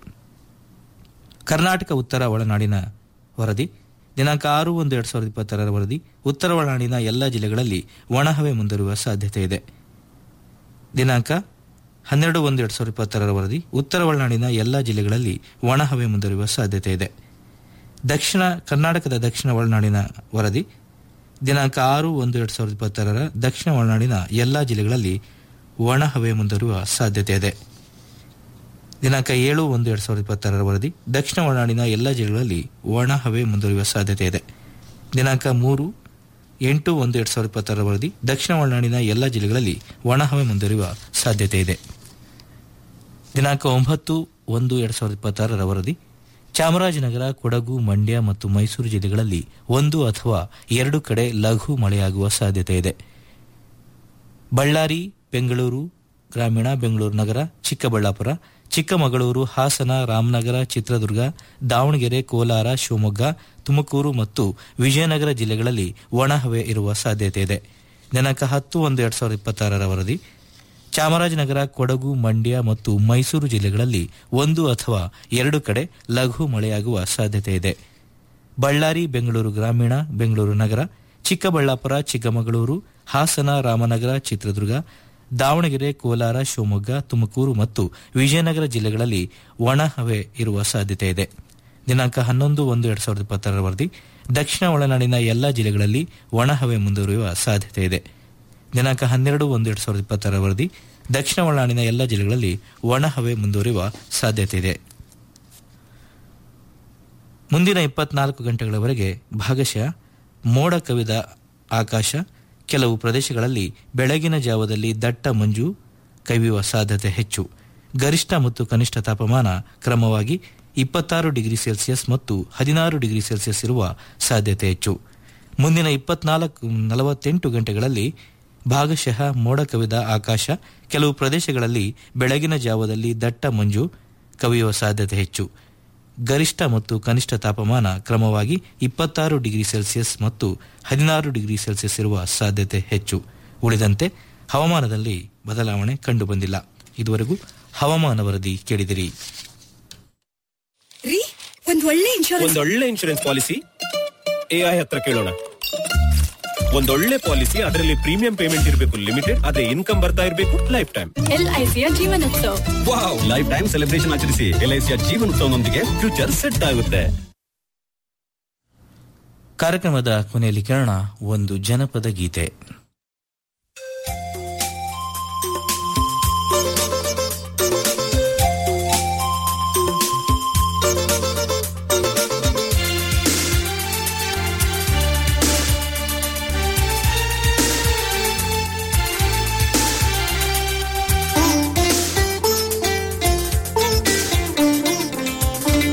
ಕರ್ನಾಟಕ ಉತ್ತರ ಒಳನಾಡಿನ ವರದಿ ದಿನಾಂಕ ಆರು ಒಂದು ಎರಡು ಸಾವಿರದ ಇಪ್ಪತ್ತಾರರ ವರದಿ ಉತ್ತರ ಒಳನಾಡಿನ ಎಲ್ಲ ಜಿಲ್ಲೆಗಳಲ್ಲಿ ಒಣಹವೆ ಮುಂದುವರಿಯುವ ಸಾಧ್ಯತೆ ಇದೆ ದಿನಾಂಕ ಹನ್ನೆರಡು ಒಂದು ಎರಡು ಸಾವಿರದ ಇಪ್ಪತ್ತಾರರ ವರದಿ ಉತ್ತರ ಒಳನಾಡಿನ ಎಲ್ಲ ಜಿಲ್ಲೆಗಳಲ್ಲಿ ಒಣಹವೆ ಮುಂದುವರಿಯುವ ಸಾಧ್ಯತೆ ಇದೆ ದಕ್ಷಿಣ ಕರ್ನಾಟಕದ ದಕ್ಷಿಣ ಒಳನಾಡಿನ ವರದಿ ದಿನಾಂಕ ಆರು ಒಂದು ಎರಡು ಸಾವಿರದ ಇಪ್ಪತ್ತಾರರ ದಕ್ಷಿಣ ಒಳನಾಡಿನ ಎಲ್ಲ ಜಿಲ್ಲೆಗಳಲ್ಲಿ ಒಣಹವೆ ಮುಂದುವರಿಯುವ ಸಾಧ್ಯತೆ ಇದೆ ದಿನಾಂಕ ಏಳು ಒಂದು ಎರಡು ಸಾವಿರದ ಇಪ್ಪತ್ತಾರರ ವರದಿ ದಕ್ಷಿಣ ಒಳನಾಡಿನ ಎಲ್ಲ ಜಿಲ್ಲೆಗಳಲ್ಲಿ ಒಣ ಹವೆ ಮುಂದುವರಿಯುವ ಸಾಧ್ಯತೆ ಇದೆ ದಿನಾಂಕ ಮೂರು ಎಂಟು ಒಂದು ಎರಡು ಸಾವಿರದ ಇಪ್ಪತ್ತಾರರ ವರದಿ ದಕ್ಷಿಣ ಒಳನಾಡಿನ ಎಲ್ಲ ಜಿಲ್ಲೆಗಳಲ್ಲಿ ಒಣ ಹವೆ ಮುಂದುವರಿಯುವ ಸಾಧ್ಯತೆ ಇದೆ ದಿನಾಂಕ ಒಂಬತ್ತು ಒಂದು ಎರಡು ಸಾವಿರದ ಇಪ್ಪತ್ತಾರರ ವರದಿ ಚಾಮರಾಜನಗರ ಕೊಡಗು ಮಂಡ್ಯ ಮತ್ತು ಮೈಸೂರು ಜಿಲ್ಲೆಗಳಲ್ಲಿ ಒಂದು ಅಥವಾ ಎರಡು ಕಡೆ ಲಘು ಮಳೆಯಾಗುವ ಸಾಧ್ಯತೆ ಇದೆ ಬಳ್ಳಾರಿ ಬೆಂಗಳೂರು ಗ್ರಾಮೀಣ ಬೆಂಗಳೂರು ನಗರ ಚಿಕ್ಕಬಳ್ಳಾಪುರ ಚಿಕ್ಕಮಗಳೂರು ಹಾಸನ ರಾಮನಗರ ಚಿತ್ರದುರ್ಗ ದಾವಣಗೆರೆ ಕೋಲಾರ ಶಿವಮೊಗ್ಗ ತುಮಕೂರು ಮತ್ತು ವಿಜಯನಗರ ಜಿಲ್ಲೆಗಳಲ್ಲಿ ಒಣಹವೆ ಇರುವ ಸಾಧ್ಯತೆ ಇದೆ ದಿನಾಂಕ ಹತ್ತು ಒಂದು ಎರಡು ಸಾವಿರದ ಇಪ್ಪತ್ತಾರರ ವರದಿ ಚಾಮರಾಜನಗರ ಕೊಡಗು ಮಂಡ್ಯ ಮತ್ತು ಮೈಸೂರು ಜಿಲ್ಲೆಗಳಲ್ಲಿ ಒಂದು ಅಥವಾ ಎರಡು ಕಡೆ ಲಘು ಮಳೆಯಾಗುವ ಸಾಧ್ಯತೆ ಇದೆ ಬಳ್ಳಾರಿ ಬೆಂಗಳೂರು ಗ್ರಾಮೀಣ ಬೆಂಗಳೂರು ನಗರ ಚಿಕ್ಕಬಳ್ಳಾಪುರ ಚಿಕ್ಕಮಗಳೂರು ಹಾಸನ ರಾಮನಗರ ಚಿತ್ರದುರ್ಗ ದಾವಣಗೆರೆ ಕೋಲಾರ ಶಿವಮೊಗ್ಗ ತುಮಕೂರು ಮತ್ತು ವಿಜಯನಗರ ಜಿಲ್ಲೆಗಳಲ್ಲಿ ಒಣ ಹವೆ ಇರುವ ಸಾಧ್ಯತೆ ಇದೆ ದಿನಾಂಕ ಹನ್ನೊಂದು ಒಂದು ಎರಡು ಸಾವಿರದ ಇಪ್ಪತ್ತರ ವರದಿ ದಕ್ಷಿಣ ಒಳನಾಡಿನ ಎಲ್ಲಾ ಜಿಲ್ಲೆಗಳಲ್ಲಿ ಒಣ ಹವೆ ಮುಂದುವರಿಯುವ ಸಾಧ್ಯತೆ ಇದೆ ದಿನಾಂಕ ಹನ್ನೆರಡು ಒಂದು ಎರಡು ಸಾವಿರದ ಇಪ್ಪತ್ತರ ವರದಿ ದಕ್ಷಿಣ ಒಳನಾಡಿನ ಎಲ್ಲಾ ಜಿಲ್ಲೆಗಳಲ್ಲಿ ಒಣ ಹವೆ ಮುಂದುವರಿಯುವ ಸಾಧ್ಯತೆ ಇದೆ ಮುಂದಿನ ಇಪ್ಪತ್ನಾಲ್ಕು ಗಂಟೆಗಳವರೆಗೆ ಭಾಗಶಃ ಮೋಡ ಕವಿದ ಆಕಾಶ ಕೆಲವು ಪ್ರದೇಶಗಳಲ್ಲಿ ಬೆಳಗಿನ ಜಾವದಲ್ಲಿ ದಟ್ಟ ಮಂಜು ಕವಿಯುವ ಸಾಧ್ಯತೆ ಹೆಚ್ಚು ಗರಿಷ್ಠ ಮತ್ತು ಕನಿಷ್ಠ ತಾಪಮಾನ ಕ್ರಮವಾಗಿ ಇಪ್ಪತ್ತಾರು ಡಿಗ್ರಿ ಸೆಲ್ಸಿಯಸ್ ಮತ್ತು ಹದಿನಾರು ಡಿಗ್ರಿ ಸೆಲ್ಸಿಯಸ್ ಇರುವ ಸಾಧ್ಯತೆ ಹೆಚ್ಚು ಮುಂದಿನ ಇಪ್ಪತ್ನಾಲ್ಕು ನಲವತ್ತೆಂಟು ಗಂಟೆಗಳಲ್ಲಿ ಭಾಗಶಃ ಮೋಡ ಕವಿದ ಆಕಾಶ ಕೆಲವು ಪ್ರದೇಶಗಳಲ್ಲಿ ಬೆಳಗಿನ ಜಾವದಲ್ಲಿ ದಟ್ಟ ಮಂಜು ಕವಿಯುವ ಸಾಧ್ಯತೆ ಹೆಚ್ಚು ಗರಿಷ್ಠ ಮತ್ತು ಕನಿಷ್ಠ ತಾಪಮಾನ ಕ್ರಮವಾಗಿ ಇಪ್ಪತ್ತಾರು ಡಿಗ್ರಿ ಸೆಲ್ಸಿಯಸ್ ಮತ್ತು ಹದಿನಾರು ಡಿಗ್ರಿ ಸೆಲ್ಸಿಯಸ್ ಇರುವ ಸಾಧ್ಯತೆ ಹೆಚ್ಚು ಉಳಿದಂತೆ ಹವಾಮಾನದಲ್ಲಿ ಬದಲಾವಣೆ ಕಂಡುಬಂದಿಲ್ಲ ಇದುವರೆಗೂ ಹವಾಮಾನ ವರದಿ ಕೇಳಿದಿರಿ ರೀ ಒಂದ್ ಒಳ್ಳೆ ಇನ್ಶೂರೆನ್ಸ್ ಒಂದೊಳ್ಳೆ ಇನ್ಶೂರೆನ್ಸ್ ಪಾಲಿಸಿ ಎಐ ಹತ್ರ ಕೇಳೋಣ ಒಂದೊಳ್ಳೆ ಪಾಲಿಸಿ ಅದರಲ್ಲಿ ಪ್ರೀಮಿಯಂ ಪೇಮೆಂಟ್ ಇರಬೇಕು ಲಿಮಿಟೆಡ್ ಅದೇ ಇನ್ಕಮ್ ಬರ್ತಾ ಇರಬೇಕು ಲೈಫ್ ಟೈಮ್ ಎಲ್ಐಸಿಯ Jeevan Utsav wow life time celebration ಆಚರಿಸಿ ಎಲ್ಐಸಿಯ ಜೀವನೋತ್ಸವನೊಂದಿಗೆ ಫ್ಯೂಚರ್ ಸೆಟ್ ಆಗುತ್ತೆ ಕಾರ್ಯಕ್ರಮದ ಕೊನೆಯಲ್ಲಿ ಕೇಳೋಣ ಒಂದು ಜನಪದ ಗೀತೆ